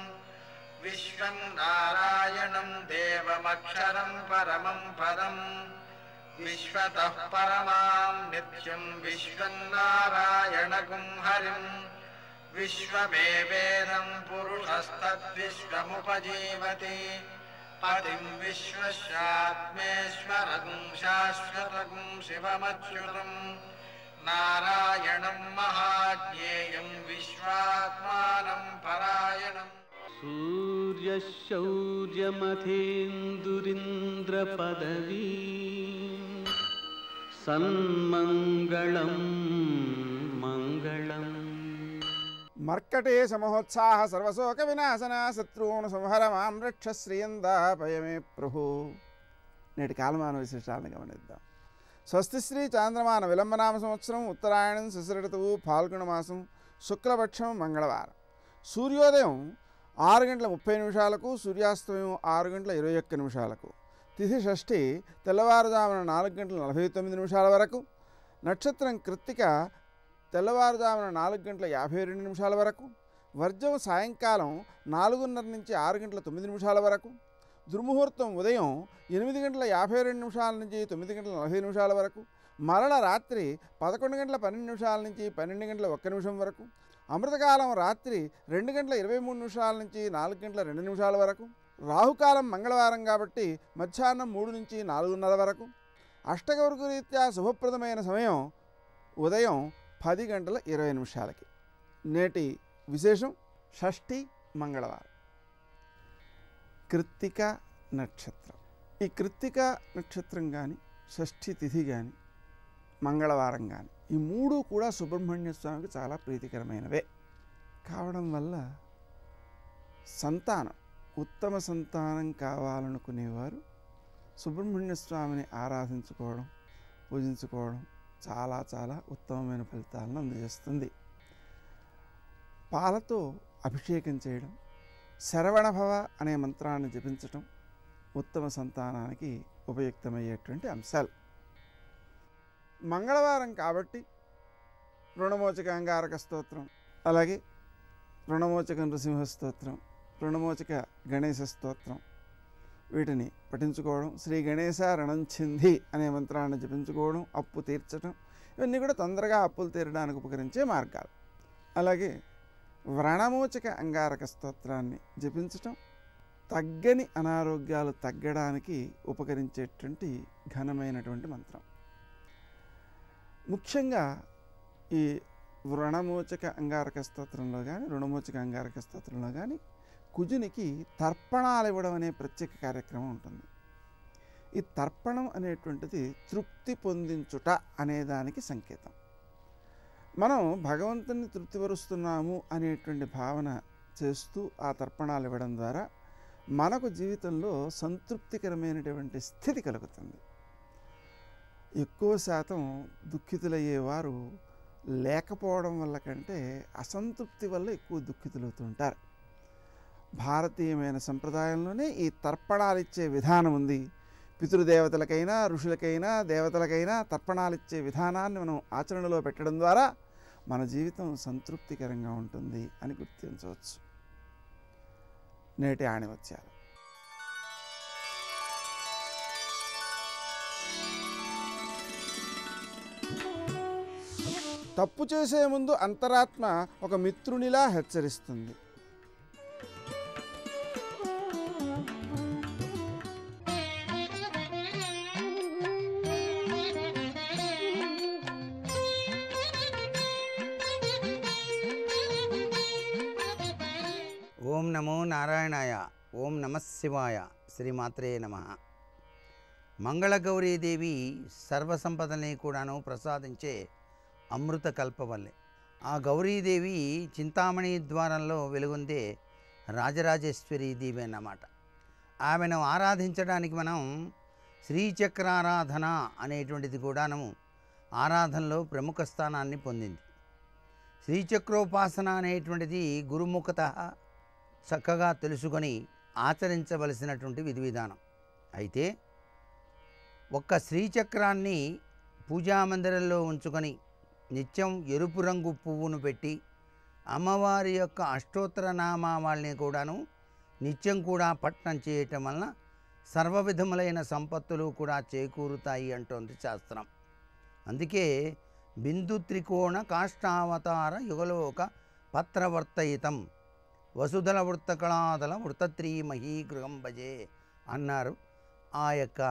विश्वं नारायणं देवमक्षरं परमं पदम् विश्वतः परमां नित्यं विश्वन्नारायणगुं हरिम् विश्वमेवेदं पुरुषस्तद्विश्वमुपजीवति पतिं विश्वस्यात्मेश्वरगुं शाश्वतगुं शिवमच्युतम् नारायणं महाज्ञेयं विश्वात्मानं परायणम् सूर्यशौर्यमथेन्दुरिन्द्रपदवी सन्मङ्गलं मङ्गलम् మర్కటే సమహోత్సాహ సర్వశోక వినాశన శత్రువును సంహర మాం రక్ష శ్రీయందాపయమే ప్రభు నేటి కాలమాన విశేషాలను గమనిద్దాం స్వస్తి శ్రీ చాంద్రమాన విలంబనామ సంవత్సరం ఉత్తరాయణం శిశిరతువు ఫాల్గుణ మాసం శుక్లపక్షం మంగళవారం సూర్యోదయం ఆరు గంటల ముప్పై నిమిషాలకు సూర్యాస్తమయం ఆరు గంటల ఇరవై ఒక్క నిమిషాలకు తిథి షష్ఠి తెల్లవారుజామున నాలుగు గంటల నలభై తొమ్మిది నిమిషాల వరకు నక్షత్రం కృత్తిక తెల్లవారుజామున నాలుగు గంటల యాభై రెండు నిమిషాల వరకు వర్జం సాయంకాలం నాలుగున్నర నుంచి ఆరు గంటల తొమ్మిది నిమిషాల వరకు దుర్ముహూర్తం ఉదయం ఎనిమిది గంటల యాభై రెండు నిమిషాల నుంచి తొమ్మిది గంటల నలభై నిమిషాల వరకు మరల రాత్రి పదకొండు గంటల పన్నెండు నిమిషాల నుంచి పన్నెండు గంటల ఒక్క నిమిషం వరకు అమృతకాలం రాత్రి రెండు గంటల ఇరవై మూడు నిమిషాల నుంచి నాలుగు గంటల రెండు నిమిషాల వరకు రాహుకాలం మంగళవారం కాబట్టి మధ్యాహ్నం మూడు నుంచి నాలుగున్నర వరకు అష్టగౌరుకు రీత్యా శుభప్రదమైన సమయం ఉదయం పది గంటల ఇరవై నిమిషాలకి నేటి విశేషం షష్ఠి మంగళవారం కృత్తిక నక్షత్రం ఈ కృత్తిక నక్షత్రం కానీ షష్ఠి తిథి కానీ మంగళవారం కానీ ఈ మూడు కూడా సుబ్రహ్మణ్య స్వామికి చాలా ప్రీతికరమైనవే కావడం వల్ల సంతానం ఉత్తమ సంతానం కావాలనుకునేవారు సుబ్రహ్మణ్య స్వామిని ఆరాధించుకోవడం పూజించుకోవడం చాలా చాలా ఉత్తమమైన ఫలితాలను అందజేస్తుంది పాలతో అభిషేకం చేయడం శరవణభవ అనే మంత్రాన్ని జపించటం ఉత్తమ సంతానానికి ఉపయుక్తమయ్యేటువంటి అంశాలు మంగళవారం కాబట్టి రుణమోచక అంగారక స్తోత్రం అలాగే రుణమోచక నృసింహ స్తోత్రం రుణమోచక గణేశ స్తోత్రం వీటిని పఠించుకోవడం శ్రీ గణేశ రణంచింది అనే మంత్రాన్ని జపించుకోవడం అప్పు తీర్చడం ఇవన్నీ కూడా తొందరగా అప్పులు తీరడానికి ఉపకరించే మార్గాలు అలాగే వ్రణమోచక అంగారక స్తోత్రాన్ని జపించటం తగ్గని అనారోగ్యాలు తగ్గడానికి ఉపకరించేటువంటి ఘనమైనటువంటి మంత్రం ముఖ్యంగా ఈ వ్రణమోచక అంగారక స్తోత్రంలో కానీ రుణమోచక అంగారక స్తోత్రంలో కానీ కుజునికి తర్పణాలు ఇవ్వడం అనే ప్రత్యేక కార్యక్రమం ఉంటుంది ఈ తర్పణం అనేటువంటిది తృప్తి పొందించుట అనేదానికి సంకేతం మనం భగవంతుని తృప్తిపరుస్తున్నాము అనేటువంటి భావన చేస్తూ ఆ తర్పణాలు ఇవ్వడం ద్వారా మనకు జీవితంలో సంతృప్తికరమైనటువంటి స్థితి కలుగుతుంది ఎక్కువ శాతం దుఃఖితులయ్యేవారు లేకపోవడం వల్ల కంటే అసంతృప్తి వల్ల ఎక్కువ దుఃఖితులవుతుంటారు భారతీయమైన సంప్రదాయంలోనే ఈ తర్పణాలు ఇచ్చే విధానం ఉంది పితృదేవతలకైనా ఋషులకైనా దేవతలకైనా తర్పణాలు ఇచ్చే విధానాన్ని మనం ఆచరణలో పెట్టడం ద్వారా మన జీవితం సంతృప్తికరంగా ఉంటుంది అని గుర్తించవచ్చు నేటి ఆణివత్యాలు తప్పు చేసే ముందు అంతరాత్మ ఒక మిత్రునిలా హెచ్చరిస్తుంది ఓం నమో నారాయణాయ ఓం నమ శివాయ శ్రీమాత్రే నమ మంగళగౌరీదేవి సర్వసంపదని కూడాను ప్రసాదించే అమృత కల్పవల్లి ఆ గౌరీదేవి చింతామణి ద్వారంలో వెలుగొందే రాజరాజేశ్వరి దేవి అన్నమాట ఆమెను ఆరాధించడానికి మనం శ్రీచక్రారాధన అనేటువంటిది కూడాను ఆరాధనలో ప్రముఖ స్థానాన్ని పొందింది శ్రీచక్రోపాసన అనేటువంటిది గురుముఖత చక్కగా తెలుసుకొని ఆచరించవలసినటువంటి విధి విధానం అయితే ఒక్క శ్రీచక్రాన్ని పూజామందిరంలో ఉంచుకొని నిత్యం ఎరుపు రంగు పువ్వును పెట్టి అమ్మవారి యొక్క అష్టోత్తర నామావళిని కూడాను నిత్యం కూడా పఠనం చేయటం వలన సర్వ విధములైన సంపత్తులు కూడా చేకూరుతాయి అంటోంది శాస్త్రం అందుకే బిందు త్రికోణ కాష్టావతార యుగలోక పత్రవర్తయితం వసుధల వృత్తకళాదల వృత్తత్రీ మహీగృహం భజే అన్నారు ఆ యొక్క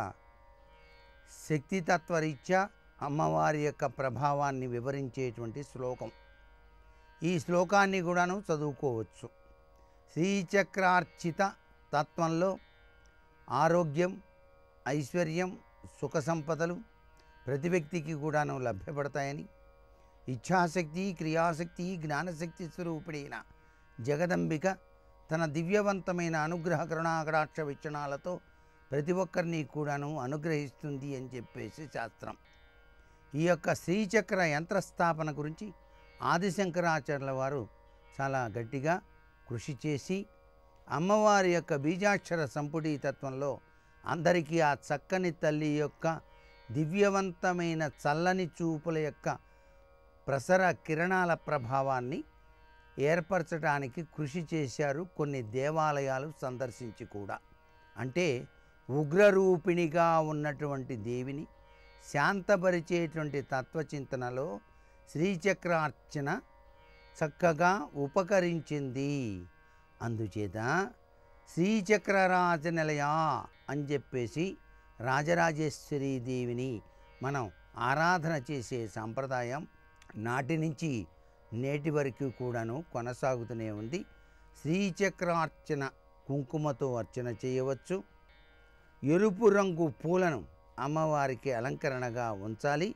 శక్తితత్వరీత్యా అమ్మవారి యొక్క ప్రభావాన్ని వివరించేటువంటి శ్లోకం ఈ శ్లోకాన్ని కూడాను చదువుకోవచ్చు శ్రీచక్రార్చిత తత్వంలో ఆరోగ్యం ఐశ్వర్యం సుఖ సంపదలు ప్రతి వ్యక్తికి కూడాను లభ్యపడతాయని ఇచ్ఛాశక్తి క్రియాశక్తి జ్ఞానశక్తి స్వరూపిణైన జగదంబిక తన దివ్యవంతమైన అనుగ్రహ కరుణాకటాక్ష విచ్చణాలతో ప్రతి ఒక్కరిని కూడాను అనుగ్రహిస్తుంది అని చెప్పేసి శాస్త్రం ఈ యొక్క శ్రీచక్ర యంత్రస్థాపన గురించి ఆదిశంకరాచార్యుల వారు చాలా గట్టిగా కృషి చేసి అమ్మవారి యొక్క బీజాక్షర సంపుటి తత్వంలో అందరికీ ఆ చక్కని తల్లి యొక్క దివ్యవంతమైన చల్లని చూపుల యొక్క ప్రసర కిరణాల ప్రభావాన్ని ఏర్పరచడానికి కృషి చేశారు కొన్ని దేవాలయాలు సందర్శించి కూడా అంటే ఉగ్రరూపిణిగా ఉన్నటువంటి దేవిని శాంతపరిచేటువంటి తత్వచింతనలో శ్రీచక్రార్చన చక్కగా ఉపకరించింది అందుచేత శ్రీచక్రరాజ నిలయా అని చెప్పేసి రాజరాజేశ్వరీ దేవిని మనం ఆరాధన చేసే సాంప్రదాయం నాటి నుంచి నేటి వరకు కూడాను కొనసాగుతూనే ఉంది శ్రీచక్రార్చన కుంకుమతో అర్చన చేయవచ్చు ఎరుపు రంగు పూలను అమ్మవారికి అలంకరణగా ఉంచాలి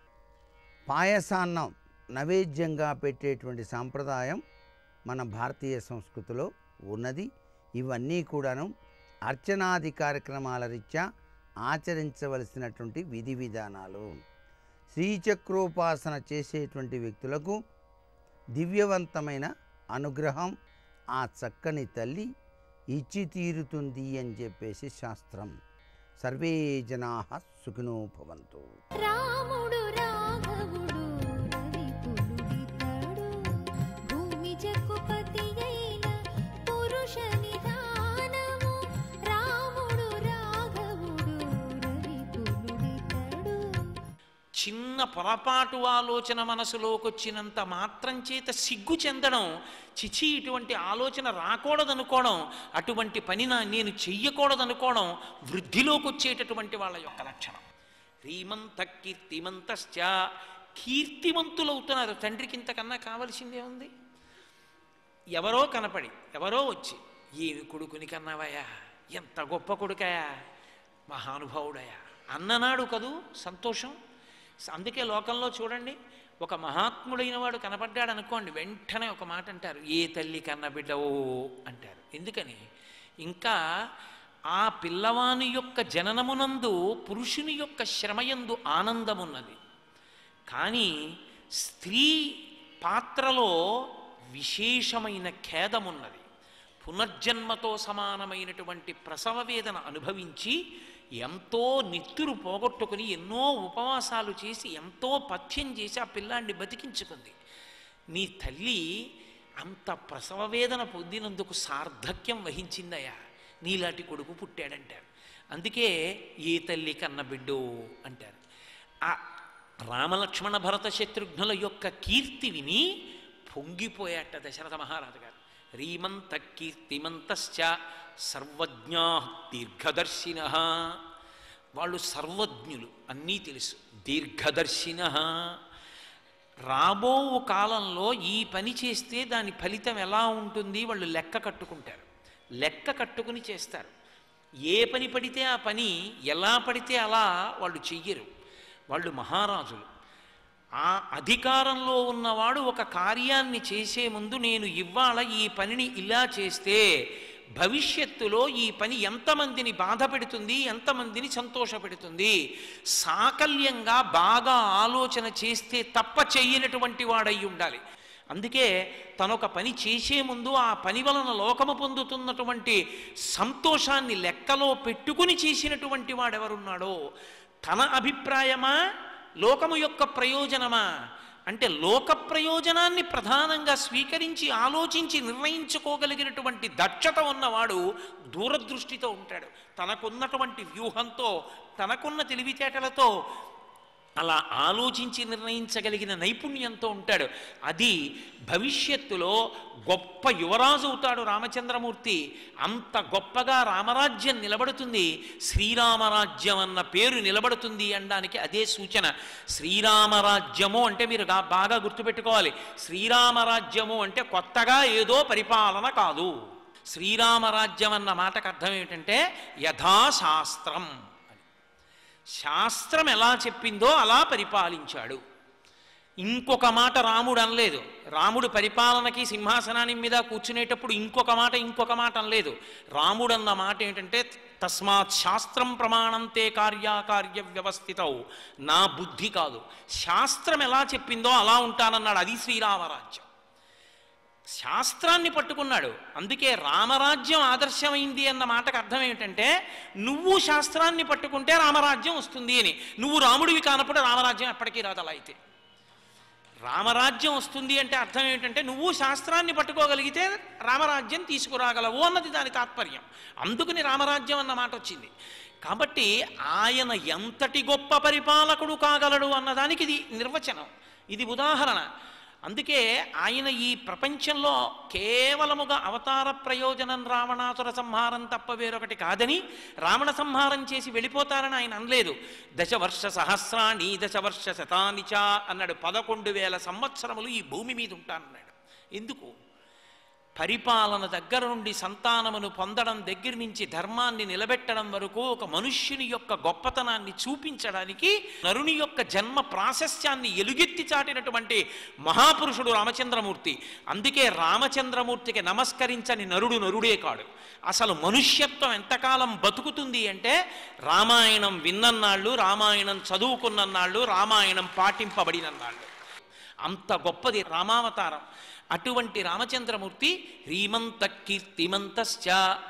పాయసాన్నం నైవేద్యంగా పెట్టేటువంటి సాంప్రదాయం మన భారతీయ సంస్కృతిలో ఉన్నది ఇవన్నీ కూడాను అర్చనాది కార్యక్రమాల రీత్యా ఆచరించవలసినటువంటి విధి విధానాలు శ్రీచక్రోపాసన చేసేటువంటి వ్యక్తులకు దివ్యవంతమైన అనుగ్రహం ఆ చక్కని తల్లి ఇచ్చి తీరుతుంది అని చెప్పేసి శాస్త్రం సర్వే జనా సుఖినో భవంతు రాముడు రాఘవుడు రవికులుడితడు భూమి జక్కుపతి అయిన పురుష నిధానము రాముడు రాఘవుడు రవికులుడితడు చిన్న పొరపాటు ఆలోచన మనసులోకి వచ్చినంత మాత్రం చేత సిగ్గు చెందడం చిచి ఇటువంటి ఆలోచన రాకూడదనుకోవడం అటువంటి పని నా నేను చెయ్యకూడదనుకోవడం వృద్ధిలోకి వచ్చేటటువంటి వాళ్ళ యొక్క లక్షణం శ్రీమంత కీర్తిమంతశ్చ కీర్తిమంతులవుతున్నారు తండ్రికి ఇంతకన్నా కావలసిందే ఉంది ఎవరో కనపడి ఎవరో వచ్చి ఏమి కొడుకుని కన్నావయ్యా ఎంత గొప్ప కొడుకయా మహానుభావుడయా అన్ననాడు కదూ సంతోషం అందుకే లోకంలో చూడండి ఒక మహాత్ముడైన వాడు కనపడ్డాడు అనుకోండి వెంటనే ఒక మాట అంటారు ఏ తల్లి కన్న బిడ్డవో అంటారు ఎందుకని ఇంకా ఆ పిల్లవాని యొక్క జననమునందు పురుషుని యొక్క శ్రమయందు ఆనందమున్నది కానీ స్త్రీ పాత్రలో విశేషమైన ఖేదమున్నది పునర్జన్మతో సమానమైనటువంటి ప్రసవ వేదన అనుభవించి ఎంతో నెత్తురు పోగొట్టుకుని ఎన్నో ఉపవాసాలు చేసి ఎంతో పథ్యం చేసి ఆ పిల్లాన్ని బతికించుకుంది నీ తల్లి అంత ప్రసవ వేదన పొందినందుకు సార్థక్యం వహించిందయ్యా నీలాంటి కొడుకు పుట్టాడంటారు అందుకే ఏ తల్లి కన్న బిడ్డో అంటారు ఆ రామలక్ష్మణ భరత శత్రుఘ్నుల యొక్క కీర్తి విని పొంగిపోయాట దశరథ మహారాజు గారు రీమంత కీర్తిమంతశ్చ సర్వజ్ఞా దీర్ఘదర్శిన వాళ్ళు సర్వజ్ఞులు అన్నీ తెలుసు దీర్ఘదర్శిన రాబో కాలంలో ఈ పని చేస్తే దాని ఫలితం ఎలా ఉంటుంది వాళ్ళు లెక్క కట్టుకుంటారు లెక్క కట్టుకుని చేస్తారు ఏ పని పడితే ఆ పని ఎలా పడితే అలా వాళ్ళు చెయ్యరు వాళ్ళు మహారాజులు ఆ అధికారంలో ఉన్నవాడు ఒక కార్యాన్ని చేసే ముందు నేను ఇవాళ ఈ పనిని ఇలా చేస్తే భవిష్యత్తులో ఈ పని ఎంతమందిని బాధ పెడుతుంది ఎంతమందిని సంతోషపెడుతుంది సాకల్యంగా బాగా ఆలోచన చేస్తే తప్ప చెయ్యనటువంటి వాడై ఉండాలి అందుకే తనొక పని చేసే ముందు ఆ పని వలన లోకము పొందుతున్నటువంటి సంతోషాన్ని లెక్కలో పెట్టుకుని చేసినటువంటి వాడెవరున్నాడో తన అభిప్రాయమా లోకము యొక్క ప్రయోజనమా అంటే లోక ప్రయోజనాన్ని ప్రధానంగా స్వీకరించి ఆలోచించి నిర్ణయించుకోగలిగినటువంటి దక్షత ఉన్నవాడు దూరదృష్టితో ఉంటాడు తనకున్నటువంటి వ్యూహంతో తనకున్న తెలివితేటలతో అలా ఆలోచించి నిర్ణయించగలిగిన నైపుణ్యంతో ఉంటాడు అది భవిష్యత్తులో గొప్ప యువరాజు అవుతాడు రామచంద్రమూర్తి అంత గొప్పగా రామరాజ్యం నిలబడుతుంది శ్రీరామరాజ్యం అన్న పేరు నిలబడుతుంది అనడానికి అదే సూచన శ్రీరామరాజ్యము అంటే మీరు గా- బాగా గుర్తుపెట్టుకోవాలి శ్రీరామరాజ్యము అంటే కొత్తగా ఏదో పరిపాలన కాదు శ్రీరామరాజ్యం అన్న మాటకు అర్థం ఏమిటంటే యథాశాస్త్రం శాస్త్రం ఎలా చెప్పిందో అలా పరిపాలించాడు ఇంకొక మాట రాముడు అనలేదు రాముడు పరిపాలనకి సింహాసనాన్ని మీద కూర్చునేటప్పుడు ఇంకొక మాట ఇంకొక మాట అనలేదు రాముడు అన్న మాట ఏంటంటే తస్మాత్ శాస్త్రం ప్రమాణంతే కార్యాకార్య వ్యవస్థితౌ నా బుద్ధి కాదు శాస్త్రం ఎలా చెప్పిందో అలా ఉంటానన్నాడు అది శ్రీరామరాజ్యం శాస్త్రాన్ని పట్టుకున్నాడు అందుకే రామరాజ్యం ఆదర్శమైంది అన్న మాటకు అర్థం ఏమిటంటే నువ్వు శాస్త్రాన్ని పట్టుకుంటే రామరాజ్యం వస్తుంది అని నువ్వు రాముడివి కానప్పుడు రామరాజ్యం ఎప్పటికీ రాదు అలా అయితే రామరాజ్యం వస్తుంది అంటే అర్థం ఏంటంటే నువ్వు శాస్త్రాన్ని పట్టుకోగలిగితే రామరాజ్యం తీసుకురాగలవు అన్నది దాని తాత్పర్యం అందుకని రామరాజ్యం అన్న మాట వచ్చింది కాబట్టి ఆయన ఎంతటి గొప్ప పరిపాలకుడు కాగలడు అన్నదానికి ఇది నిర్వచనం ఇది ఉదాహరణ అందుకే ఆయన ఈ ప్రపంచంలో కేవలముగా అవతార ప్రయోజనం రావణాసుర సంహారం తప్ప వేరొకటి కాదని రావణ సంహారం చేసి వెళ్ళిపోతారని ఆయన అనలేదు దశవర్ష సహస్రాణి దశవర్ష శతాని చ అన్నాడు పదకొండు వేల సంవత్సరములు ఈ భూమి మీద ఉంటానన్నాడు ఎందుకు పరిపాలన దగ్గర నుండి సంతానమును పొందడం దగ్గర నుంచి ధర్మాన్ని నిలబెట్టడం వరకు ఒక మనుష్యుని యొక్క గొప్పతనాన్ని చూపించడానికి నరుని యొక్క జన్మ ప్రాశస్యాన్ని ఎలుగెత్తి చాటినటువంటి మహాపురుషుడు రామచంద్రమూర్తి అందుకే రామచంద్రమూర్తికి నమస్కరించని నరుడు నరుడే కాడు అసలు మనుష్యత్వం ఎంతకాలం బతుకుతుంది అంటే రామాయణం విన్నన్నాళ్ళు రామాయణం చదువుకున్నన్నాళ్ళు రామాయణం పాటింపబడినన్నాళ్ళు అంత గొప్పది రామావతారం అటువంటి రామచంద్రమూర్తి హ్రీమంత కీర్తిమంతశ్చ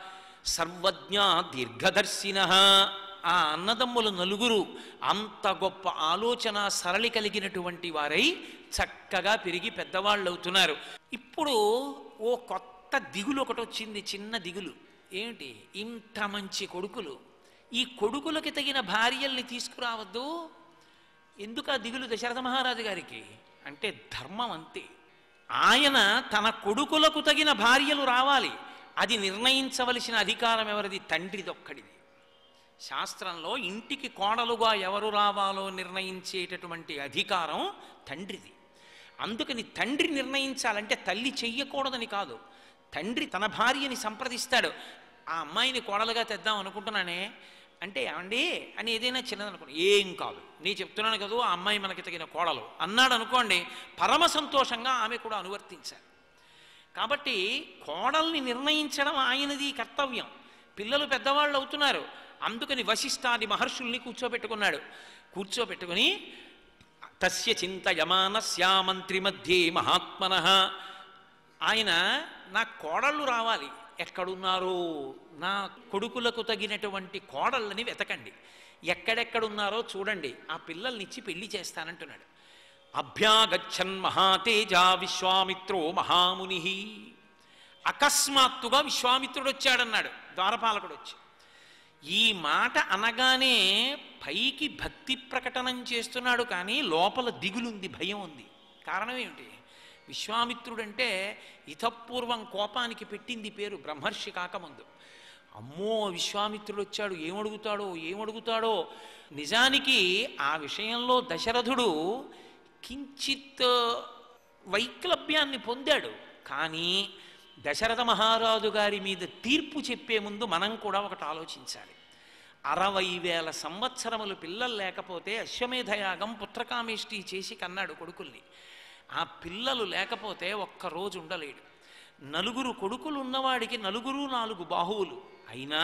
సర్వజ్ఞ దీర్ఘదర్శిన ఆ అన్నదమ్ములు నలుగురు అంత గొప్ప ఆలోచన సరళి కలిగినటువంటి వారై చక్కగా పెరిగి పెద్దవాళ్ళు అవుతున్నారు ఇప్పుడు ఓ కొత్త దిగులు ఒకటి వచ్చింది చిన్న దిగులు ఏమిటి ఇంత మంచి కొడుకులు ఈ కొడుకులకి తగిన భార్యల్ని తీసుకురావద్దు ఎందుకు ఆ దిగులు దశరథ మహారాజు గారికి అంటే ధర్మం అంతే ఆయన తన కొడుకులకు తగిన భార్యలు రావాలి అది నిర్ణయించవలసిన అధికారం ఎవరిది తండ్రిదొక్కడిది శాస్త్రంలో ఇంటికి కోడలుగా ఎవరు రావాలో నిర్ణయించేటటువంటి అధికారం తండ్రిది అందుకని తండ్రి నిర్ణయించాలంటే తల్లి చెయ్యకూడదని కాదు తండ్రి తన భార్యని సంప్రదిస్తాడు ఆ అమ్మాయిని కోడలుగా తెద్దాం అనుకుంటున్నానే అంటే ఏమండి అని ఏదైనా చిన్నదనుకోండి ఏం కాదు నేను చెప్తున్నాను కదా ఆ అమ్మాయి మనకి తగిన కోడలు అన్నాడు అనుకోండి పరమ సంతోషంగా ఆమె కూడా అనువర్తించారు కాబట్టి కోడల్ని నిర్ణయించడం ఆయనది కర్తవ్యం పిల్లలు పెద్దవాళ్ళు అవుతున్నారు అందుకని వశిష్ఠాది మహర్షుల్ని కూర్చోబెట్టుకున్నాడు కూర్చోబెట్టుకుని తస్య చింతయమానస్యా మంత్రి మధ్యే మహాత్మన ఆయన నా కోడళ్ళు రావాలి ఎక్కడున్నారో నా కొడుకులకు తగినటువంటి కోడళ్ళని వెతకండి ఎక్కడెక్కడున్నారో చూడండి ఆ పిల్లల్నిచ్చి పెళ్లి చేస్తానంటున్నాడు అభ్యాగచ్చన్ మహాతేజ విశ్వామిత్రో మహాముని అకస్మాత్తుగా విశ్వామిత్రుడు వచ్చాడన్నాడు ద్వారపాలకుడు వచ్చి ఈ మాట అనగానే పైకి భక్తి ప్రకటనం చేస్తున్నాడు కానీ లోపల దిగులుంది భయం ఉంది కారణం ఏమిటి విశ్వామిత్రుడంటే ఇతపూర్వం కోపానికి పెట్టింది పేరు బ్రహ్మర్షి కాకముందు అమ్మో విశ్వామిత్రుడు వచ్చాడు ఏమడుగుతాడో ఏమడుగుతాడో నిజానికి ఆ విషయంలో దశరథుడు కించిత్ వైక్లభ్యాన్ని పొందాడు కానీ దశరథ మహారాజు గారి మీద తీర్పు చెప్పే ముందు మనం కూడా ఒకటి ఆలోచించాలి అరవై వేల సంవత్సరములు పిల్లలు లేకపోతే అశ్వమేధయాగం పుత్రకామేష్టి చేసి కన్నాడు కొడుకుల్ని ఆ పిల్లలు లేకపోతే ఒక్క రోజు ఉండలేడు నలుగురు కొడుకులు ఉన్నవాడికి నలుగురు నాలుగు బాహువులు అయినా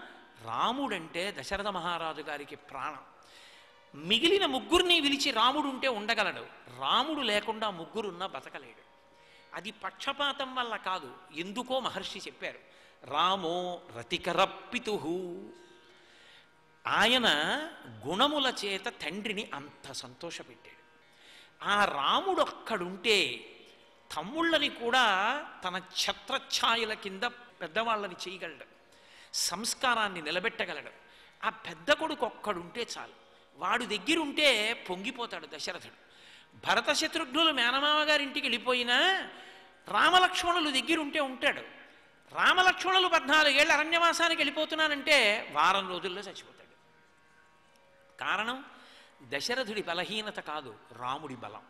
రాముడంటే దశరథ మహారాజు గారికి ప్రాణం మిగిలిన ముగ్గురిని పిలిచి రాముడు ఉంటే ఉండగలడు రాముడు లేకుండా ముగ్గురున్నా బతకలేడు అది పక్షపాతం వల్ల కాదు ఎందుకో మహర్షి చెప్పారు రామో రతికరప్పితు ఆయన గుణముల చేత తండ్రిని అంత సంతోషపెట్టాడు ఆ రాముడు అక్కడుంటే తమ్ముళ్ళని కూడా తన ఛత్రఛాయల కింద పెద్దవాళ్ళని చేయగలడు సంస్కారాన్ని నిలబెట్టగలడు ఆ పెద్ద కొడుకు ఒక్కడుంటే చాలు వాడు దగ్గరుంటే పొంగిపోతాడు దశరథుడు భరత శత్రుఘ్నులు మేనమామ గారింటికి వెళ్ళిపోయినా రామలక్ష్మణులు దగ్గరుంటే ఉంటాడు రామలక్ష్మణులు పద్నాలుగేళ్ళు అరణ్యవాసానికి వెళ్ళిపోతున్నానంటే వారం రోజుల్లో చచ్చిపోతాడు కారణం దశరథుడి బలహీనత కాదు రాముడి బలం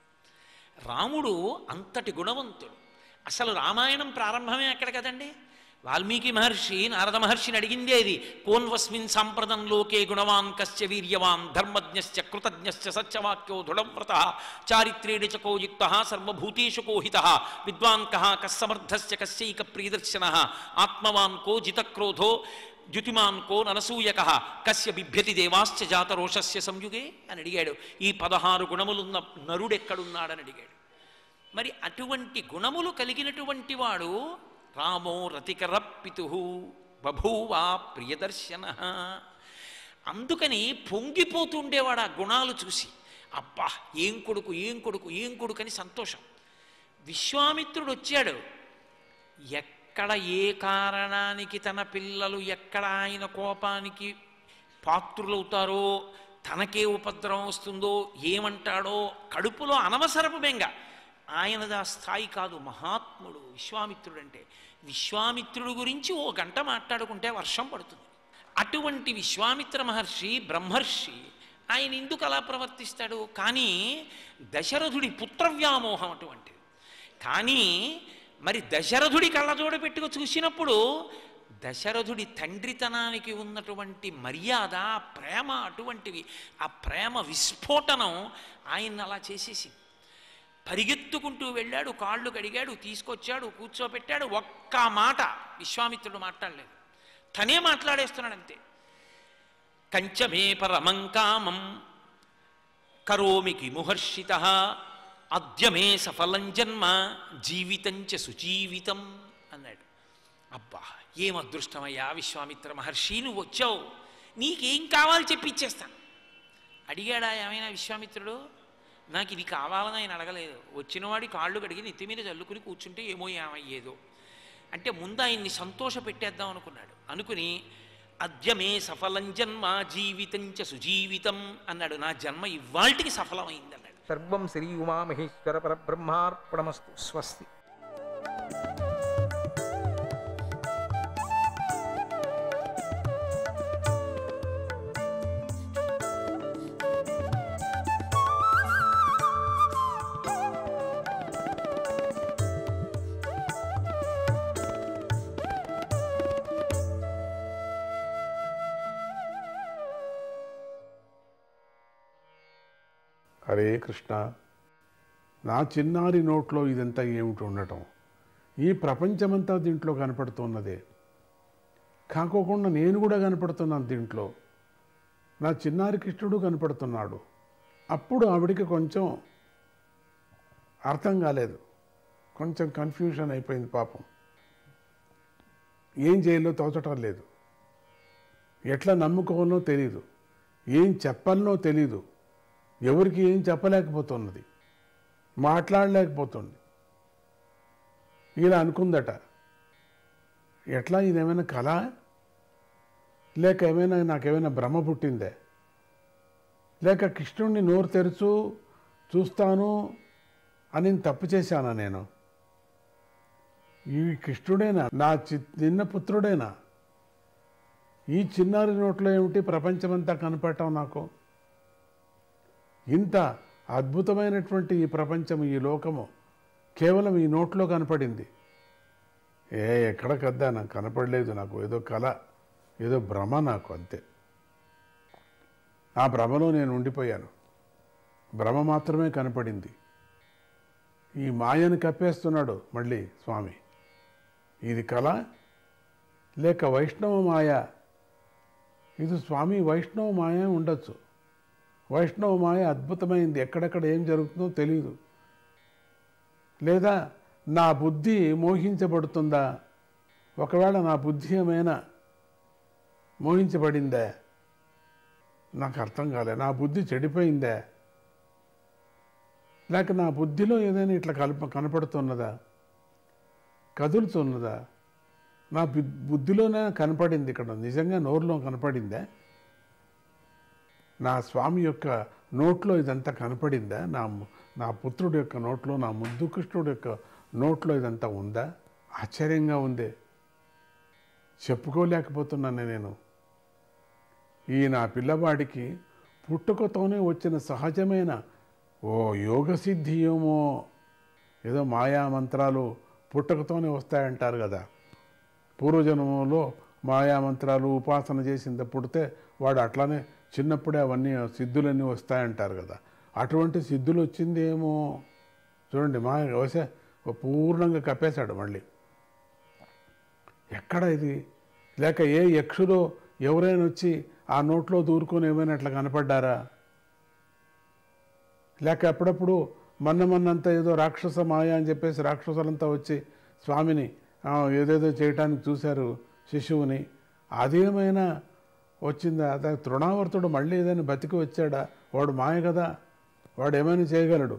రాముడు అంతటి గుణవంతుడు అసలు రామాయణం ప్రారంభమే ఎక్కడ కదండి వాల్మీకి మహర్షి నారద మహర్షిని అడిగిందేది కోన్వస్మిన్ సాంప్రదం లోకే గుణవాన్ కశ్చ వీర్యవాన్ ధర్మజ్ఞశ్చ కృతజ్ఞశ్చ సత్యవాక్యో దృఢవ్రత చారిత్రేణ చ కో యుక్త సర్వభూతేషు కోహిత విద్వాన్ కః కస్సమర్థస్య కస్యైక ప్రియదర్శన ఆత్మవాన్ కో జితక్రోధో ద్యుతిమాన్ కో ననసూయక కస్య బిభ్యతి దేవాశ్చ జాతరోషస్య సంయుగే అని అడిగాడు ఈ పదహారు గుణములున్న నరుడెక్కడున్నాడని అడిగాడు మరి అటువంటి గుణములు కలిగినటువంటి వాడు రామో రతికర పితు బభూవా ప్రియదర్శన అందుకని పొంగిపోతుండేవాడు ఆ గుణాలు చూసి అబ్బా ఏం కొడుకు ఏం కొడుకు ఏం కొడుకు అని సంతోషం విశ్వామిత్రుడు వచ్చాడు ఎక్కడ ఏ కారణానికి తన పిల్లలు ఎక్కడ ఆయన కోపానికి పాత్రులవుతారో తనకే ఉపద్రవం వస్తుందో ఏమంటాడో కడుపులో అనవసరపు బెంగ ఆయనది ఆ స్థాయి కాదు మహాత్ముడు విశ్వామిత్రుడు అంటే విశ్వామిత్రుడు గురించి ఓ గంట మాట్లాడుకుంటే వర్షం పడుతుంది అటువంటి విశ్వామిత్ర మహర్షి బ్రహ్మర్షి ఆయన ఎందుకు అలా ప్రవర్తిస్తాడు కానీ దశరథుడి పుత్రవ్యామోహం అటువంటిది కానీ మరి దశరథుడి కళ్ళజోడ పెట్టుకు చూసినప్పుడు దశరథుడి తండ్రితనానికి ఉన్నటువంటి మర్యాద ఆ ప్రేమ అటువంటివి ఆ ప్రేమ విస్ఫోటనం ఆయన్ని అలా చేసేసింది పరిగెత్తుకుంటూ వెళ్ళాడు కాళ్ళు కడిగాడు తీసుకొచ్చాడు కూర్చోపెట్టాడు ఒక్క మాట విశ్వామిత్రుడు మాట్లాడలేదు తనే మాట్లాడేస్తున్నాడు అంతే కంచమే పరమం కామం కరోమి కిముహర్షిత అద్యమే సఫలం జన్మ జీవితంచ సుజీవితం అన్నాడు అబ్బా ఏం అదృష్టమయ్యా విశ్వామిత్ర మహర్షి నువ్వు వచ్చావు నీకేం కావాలి చెప్పి ఇచ్చేస్తాను అడిగాడా ఏమైనా విశ్వామిత్రుడు నాకు ఇది కావాలని ఆయన అడగలేదు వచ్చినవాడి కాళ్ళు కడిగి నెత్తి మీద చల్లుకుని కూర్చుంటే ఏమో ఏమయ్యేదో అంటే ముందు ఆయన్ని సంతోష పెట్టేద్దాం అనుకున్నాడు అనుకుని అద్యమే సఫలం జన్మ జీవితంచ సుజీవితం అన్నాడు నా జన్మ ఇవాల్టికి సఫలమైంది అన్నాడు సర్వం శ్రీ ఉమామహేశ్వర పరబ్రహ్మార్పణమస్తు స్వస్తి హరే కృష్ణ నా చిన్నారి నోట్లో ఇదంతా ఏమిటి ఉండటం ఈ ప్రపంచమంతా దీంట్లో కనపడుతున్నదే కాకోకుండా నేను కూడా కనపడుతున్నాను దీంట్లో నా చిన్నారి కృష్ణుడు కనపడుతున్నాడు అప్పుడు ఆవిడికి కొంచెం అర్థం కాలేదు కొంచెం కన్ఫ్యూషన్ అయిపోయింది పాపం ఏం చేయాలో తోచటం లేదు ఎట్లా నమ్ముకోవాలో తెలీదు ఏం చెప్పాలనో తెలీదు ఎవరికి ఏం చెప్పలేకపోతున్నది మాట్లాడలేకపోతుంది ఇలా అనుకుందట ఎట్లా ఇదేమైనా కళ లేక ఏమైనా నాకేమైనా భ్రమ పుట్టిందే లేక కృష్ణుడిని నోరు తెరుచు చూస్తాను అని తప్పు చేశానా నేను ఈ కృష్ణుడేనా నా చి నిన్న పుత్రుడేనా ఈ చిన్నారి నోట్లో ఏమిటి ప్రపంచమంతా కనపడటం నాకు ఇంత అద్భుతమైనటువంటి ఈ ప్రపంచం ఈ లోకము కేవలం ఈ నోట్లో కనపడింది ఏ ఎక్కడ కద్దా నాకు కనపడలేదు నాకు ఏదో కళ ఏదో భ్రమ నాకు అంతే ఆ భ్రమలో నేను ఉండిపోయాను భ్రమ మాత్రమే కనపడింది ఈ మాయను కప్పేస్తున్నాడు మళ్ళీ స్వామి ఇది కళ లేక వైష్ణవ మాయ ఇది స్వామి వైష్ణవ మాయ ఉండొచ్చు వైష్ణవ మాయ అద్భుతమైంది ఎక్కడెక్కడ ఏం జరుగుతుందో తెలియదు లేదా నా బుద్ధి మోహించబడుతుందా ఒకవేళ నా బుద్ధి ఏమైనా మోహించబడిందే నాకు అర్థం కాలే నా బుద్ధి చెడిపోయిందే లేక నా బుద్ధిలో ఏదైనా ఇట్లా కల్ప కనపడుతున్నదా కదులుతున్నదా నా బు- బుద్ధిలోనే కనపడింది ఇక్కడ నిజంగా నోరులో కనపడిందా నా స్వామి యొక్క నోట్లో ఇదంతా కనపడిందా నా ము- నా పుత్రుడి యొక్క నోట్లో నా ముద్దు కృష్ణుడి యొక్క నోట్లో ఇదంతా ఉందా ఆశ్చర్యంగా ఉంది చెప్పుకోలేకపోతున్నాను నేను ఈ నా పిల్లవాడికి పుట్టుకతోనే వచ్చిన సహజమైన ఓ యోగ సిద్ధి ఏమో ఏదో మాయా మంత్రాలు పుట్టుకతోనే వస్తాయంటారు కదా పూర్వజన్మలో మాయా మంత్రాలు ఉపాసన చేసింది పుడితే వాడు అట్లానే చిన్నప్పుడే అవన్నీ సిద్ధులన్నీ వస్తాయంటారు కదా అటువంటి సిద్ధులు వచ్చిందేమో చూడండి మా వసే పూర్ణంగా కప్పేశాడు మళ్ళీ ఎక్కడ ఇది లేక ఏ యక్షులో ఎవరైనా వచ్చి ఆ నోట్లో దూరుకొని ఏమైనా అట్లా కనపడ్డారా లేక అప్పుడప్పుడు మొన్న మొన్నంతా ఏదో రాక్షస మాయ అని చెప్పేసి రాక్షసులంతా వచ్చి స్వామిని ఆ, ఏదేదో చేయటానికి చూశారు శిశువుని అదేమైనా వచ్చిందా అదే తృణావర్తుడు మళ్ళీ ఏదైనా బతికి వచ్చాడా వాడు మాయ కదా వాడు ఏమైనా చేయగలడు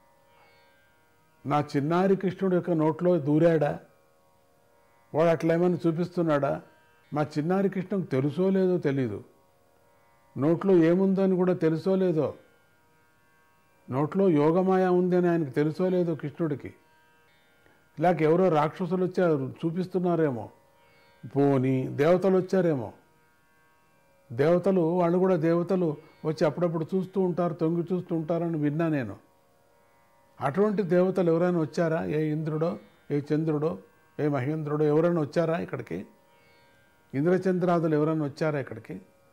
నా చిన్నారి కృష్ణుడు యొక్క నోట్లో దూరాడా వాడు అట్లా ఏమైనా చూపిస్తున్నాడా మా చిన్నారి కృష్ణకు తెలుసో లేదో తెలీదు నోట్లో ఏముందో అని కూడా తెలుసో లేదో నోట్లో యోగమాయ ఉందని ఆయనకు తెలుసో లేదో కృష్ణుడికి లేక ఎవరో రాక్షసులు వచ్చారు చూపిస్తున్నారేమో పోని దేవతలు వచ్చారేమో దేవతలు వాళ్ళు కూడా దేవతలు వచ్చి అప్పుడప్పుడు చూస్తూ ఉంటారు తొంగి చూస్తూ ఉంటారని విన్నా నేను అటువంటి దేవతలు ఎవరైనా వచ్చారా ఏ ఇంద్రుడో ఏ చంద్రుడో ఏ మహేంద్రుడో ఎవరైనా వచ్చారా ఇక్కడికి ఇంద్రచంద్రాదులు ఎవరైనా వచ్చారా ఇక్కడికి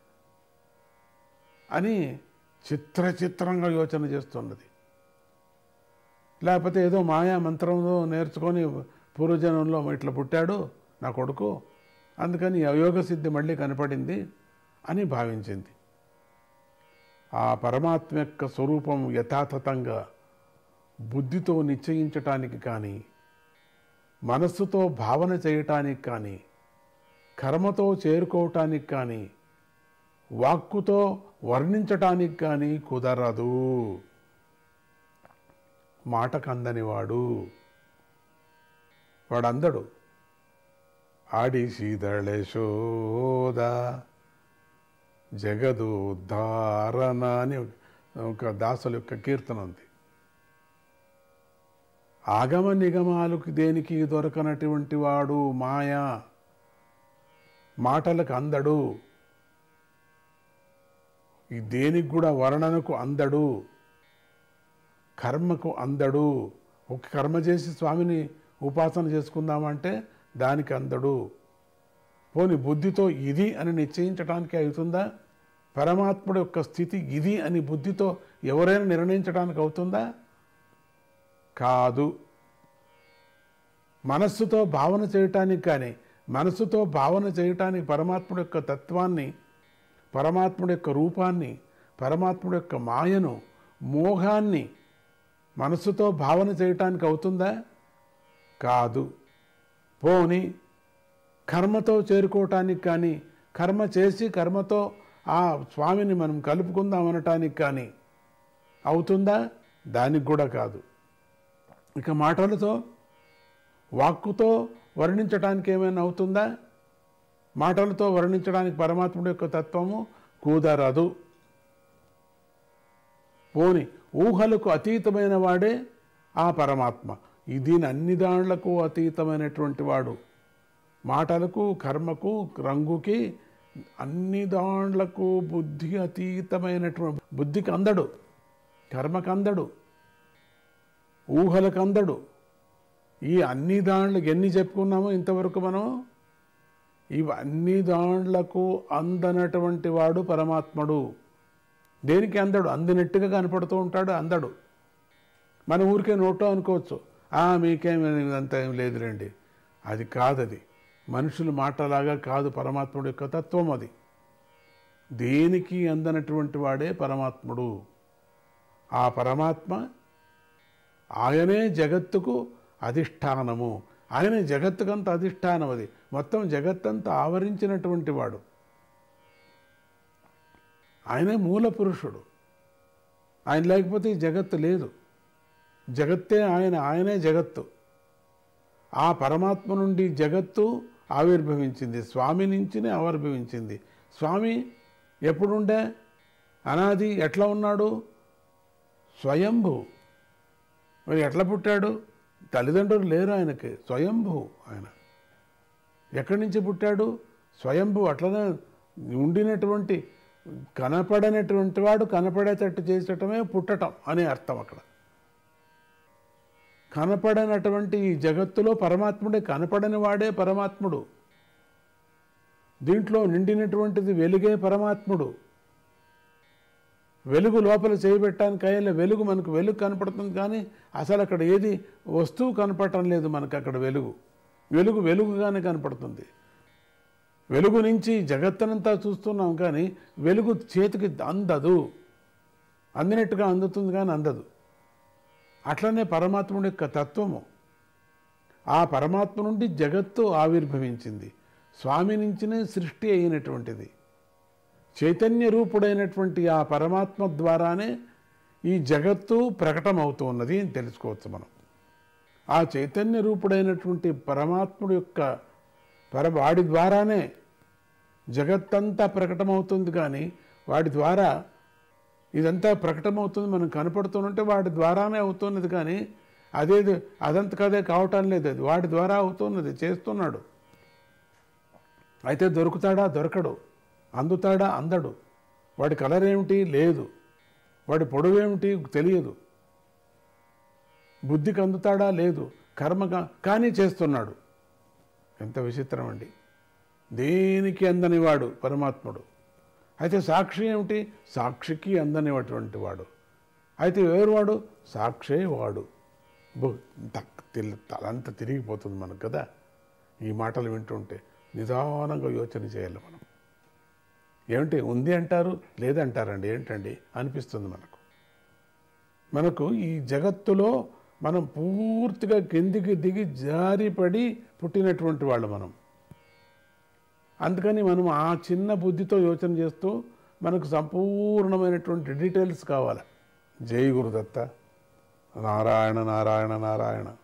అని చిత్ర చిత్రంగా యోచన చేస్తున్నది లేకపోతే ఏదో మాయా మంత్రంలో నేర్చుకొని పూర్వజనంలో ఇట్లా పుట్టాడు నా కొడుకు అందుకని యోగ సిద్ధి మళ్ళీ కనపడింది అని భావించింది ఆ పరమాత్మ యొక్క స్వరూపం యథాతథంగా బుద్ధితో నిశ్చయించటానికి కానీ మనస్సుతో భావన చేయటానికి కానీ కర్మతో చేరుకోవటానికి కానీ వాక్కుతో వర్ణించటానికి కానీ కుదరదు మాటకు అందనివాడు వాడందడు ఆడి శీతళశోద జగదుద్ధారణ అని ఒక దాసుల యొక్క కీర్తన ఉంది ఆగమ నిగమాలకు దేనికి దొరకనటువంటి వాడు మాయా మాటలకు అందడు ఈ దేనికి కూడా వర్ణనకు అందడు కర్మకు అందడు ఒక కర్మ చేసి స్వామిని ఉపాసన చేసుకుందామంటే దానికి అందడు పోని బుద్ధితో ఇది అని నిశ్చయించడానికి అవుతుందా పరమాత్ముడు యొక్క స్థితి ఇది అని బుద్ధితో ఎవరైనా నిర్ణయించడానికి అవుతుందా కాదు మనస్సుతో భావన చేయటానికి కానీ మనస్సుతో భావన చేయటానికి పరమాత్ముడు యొక్క తత్వాన్ని పరమాత్ముడు యొక్క రూపాన్ని పరమాత్ముడు యొక్క మాయను మోహాన్ని మనస్సుతో భావన చేయటానికి అవుతుందా కాదు పోని కర్మతో చేరుకోవటానికి కానీ కర్మ చేసి కర్మతో ఆ స్వామిని మనం కలుపుకుందాం అనటానికి కానీ అవుతుందా దానికి కూడా కాదు ఇక మాటలతో వాక్కుతో వర్ణించడానికి ఏమైనా అవుతుందా మాటలతో వర్ణించడానికి పరమాత్ముడి యొక్క తత్వము కుదరదు పోని ఊహలకు అతీతమైన వాడే ఆ పరమాత్మ ఈ దీని అన్ని దాండ్లకు అతీతమైనటువంటి వాడు మాటలకు కర్మకు రంగుకి అన్ని దాండ్లకు బుద్ధి అతీతమైనటువంటి బుద్ధికి అందడు కర్మకు అందడు ఊహలకు అందడు ఈ అన్ని దాండ్లకు ఎన్ని చెప్పుకున్నామో ఇంతవరకు మనం ఇవన్నీ దాండ్లకు అందనటువంటి వాడు పరమాత్ముడు దేనికి అందడు అందినట్టుగా కనపడుతూ ఉంటాడు అందడు మన ఊరికే నోటో అనుకోవచ్చు "ఆ, మీకేం ఇదంతా ఏం లేదులేండి అది కాదది మనుషుల మాటలాగా కాదు పరమాత్ముడు యొక్క తత్వం అది దేనికి అందనటువంటి వాడే పరమాత్ముడు ఆ పరమాత్మ ఆయనే జగత్తుకు అధిష్టానము ఆయనే జగత్తుకంత అధిష్టానం అది మొత్తం జగత్తంతా ఆవరించినటువంటి వాడు ఆయనే మూల పురుషుడు ఆయన లేకపోతే ఈ జగత్తు లేదు జగత్తే ఆయన ఆయనే జగత్తు ఆ పరమాత్మ నుండి జగత్తు ఆవిర్భవించింది స్వామి నుంచినే ఆవిర్భవించింది స్వామి ఎప్పుడుండే అనాది ఎట్లా ఉన్నాడు స్వయంభూ మరి ఎట్లా పుట్టాడు తల్లిదండ్రులు లేరు ఆయనకి స్వయంభూ ఆయన ఎక్కడి నుంచి పుట్టాడు స్వయంభూ అట్లనే ఉండినటువంటి కనపడనటువంటి వాడు కనపడేటట్టు చేసటమే పుట్టటం అనే అర్థం అక్కడ కనపడనటువంటి ఈ జగత్తులో పరమాత్ముడే కనపడని వాడే పరమాత్ముడు దీంట్లో నిండినటువంటిది వెలుగే పరమాత్ముడు వెలుగు లోపల చేయబెట్టడానికి అయ్యే వెలుగు మనకు వెలుగు కనపడుతుంది కానీ అసలు అక్కడ ఏది వస్తువు కనపడటం లేదు మనకు అక్కడ వెలుగు వెలుగు వెలుగుగానే కనపడుతుంది వెలుగు నుంచి జగత్తనంతా చూస్తున్నాం కానీ వెలుగు చేతికి అందదు అందినట్టుగా అందుతుంది కానీ అందదు అట్లనే పరమాత్ముడి యొక్క తత్వము ఆ పరమాత్మ నుండి జగత్తు ఆవిర్భవించింది స్వామి నుంచినే సృష్టి అయినటువంటిది చైతన్య రూపుడైనటువంటి ఆ పరమాత్మ ద్వారానే ఈ జగత్తు ప్రకటమవుతూ ఉన్నది అని తెలుసుకోవచ్చు మనం ఆ చైతన్య రూపుడైనటువంటి పరమాత్ముడి యొక్క పర వాడి ద్వారానే జగత్తంతా ప్రకటమవుతుంది కానీ వాడి ద్వారా ఇదంతా ప్రకటమవుతుంది మనం కనపడుతుంటే వాడి ద్వారానే అవుతున్నది కానీ అదేది అదంతకదే కావటం లేదు అది వాడి ద్వారా అవుతున్నది చేస్తున్నాడు అయితే దొరుకుతాడా దొరకడు అందుతాడా అందడు వాడి కలర్ ఏమిటి లేదు వాడి పొడవేమిటి తెలియదు బుద్ధికి అందుతాడా లేదు కర్మగా కానీ చేస్తున్నాడు ఎంత విచిత్రం అండి దేనికి అందనివాడు పరమాత్ముడు అయితే సాక్షి ఏమిటి సాక్షికి అందనివటువంటి వాడు అయితే ఎవరు వాడు సాక్షే వాడు బో తక్ తెలి తలంతా తిరిగిపోతుంది మనకు కదా ఈ మాటలు వింటుంటే నిదానంగా యోచన చేయాలి మనం ఏమిటి ఉంది అంటారు లేదంటారండి ఏంటండి అనిపిస్తుంది మనకు మనకు ఈ జగత్తులో మనం పూర్తిగా కిందికి దిగి జారిపడి పుట్టినటువంటి వాళ్ళు మనం అందుకని మనం ఆ చిన్న బుద్ధితో యోచన చేస్తూ మనకు సంపూర్ణమైనటువంటి డీటెయిల్స్ కావాలి జై గురుదత్త నారాయణ నారాయణ నారాయణ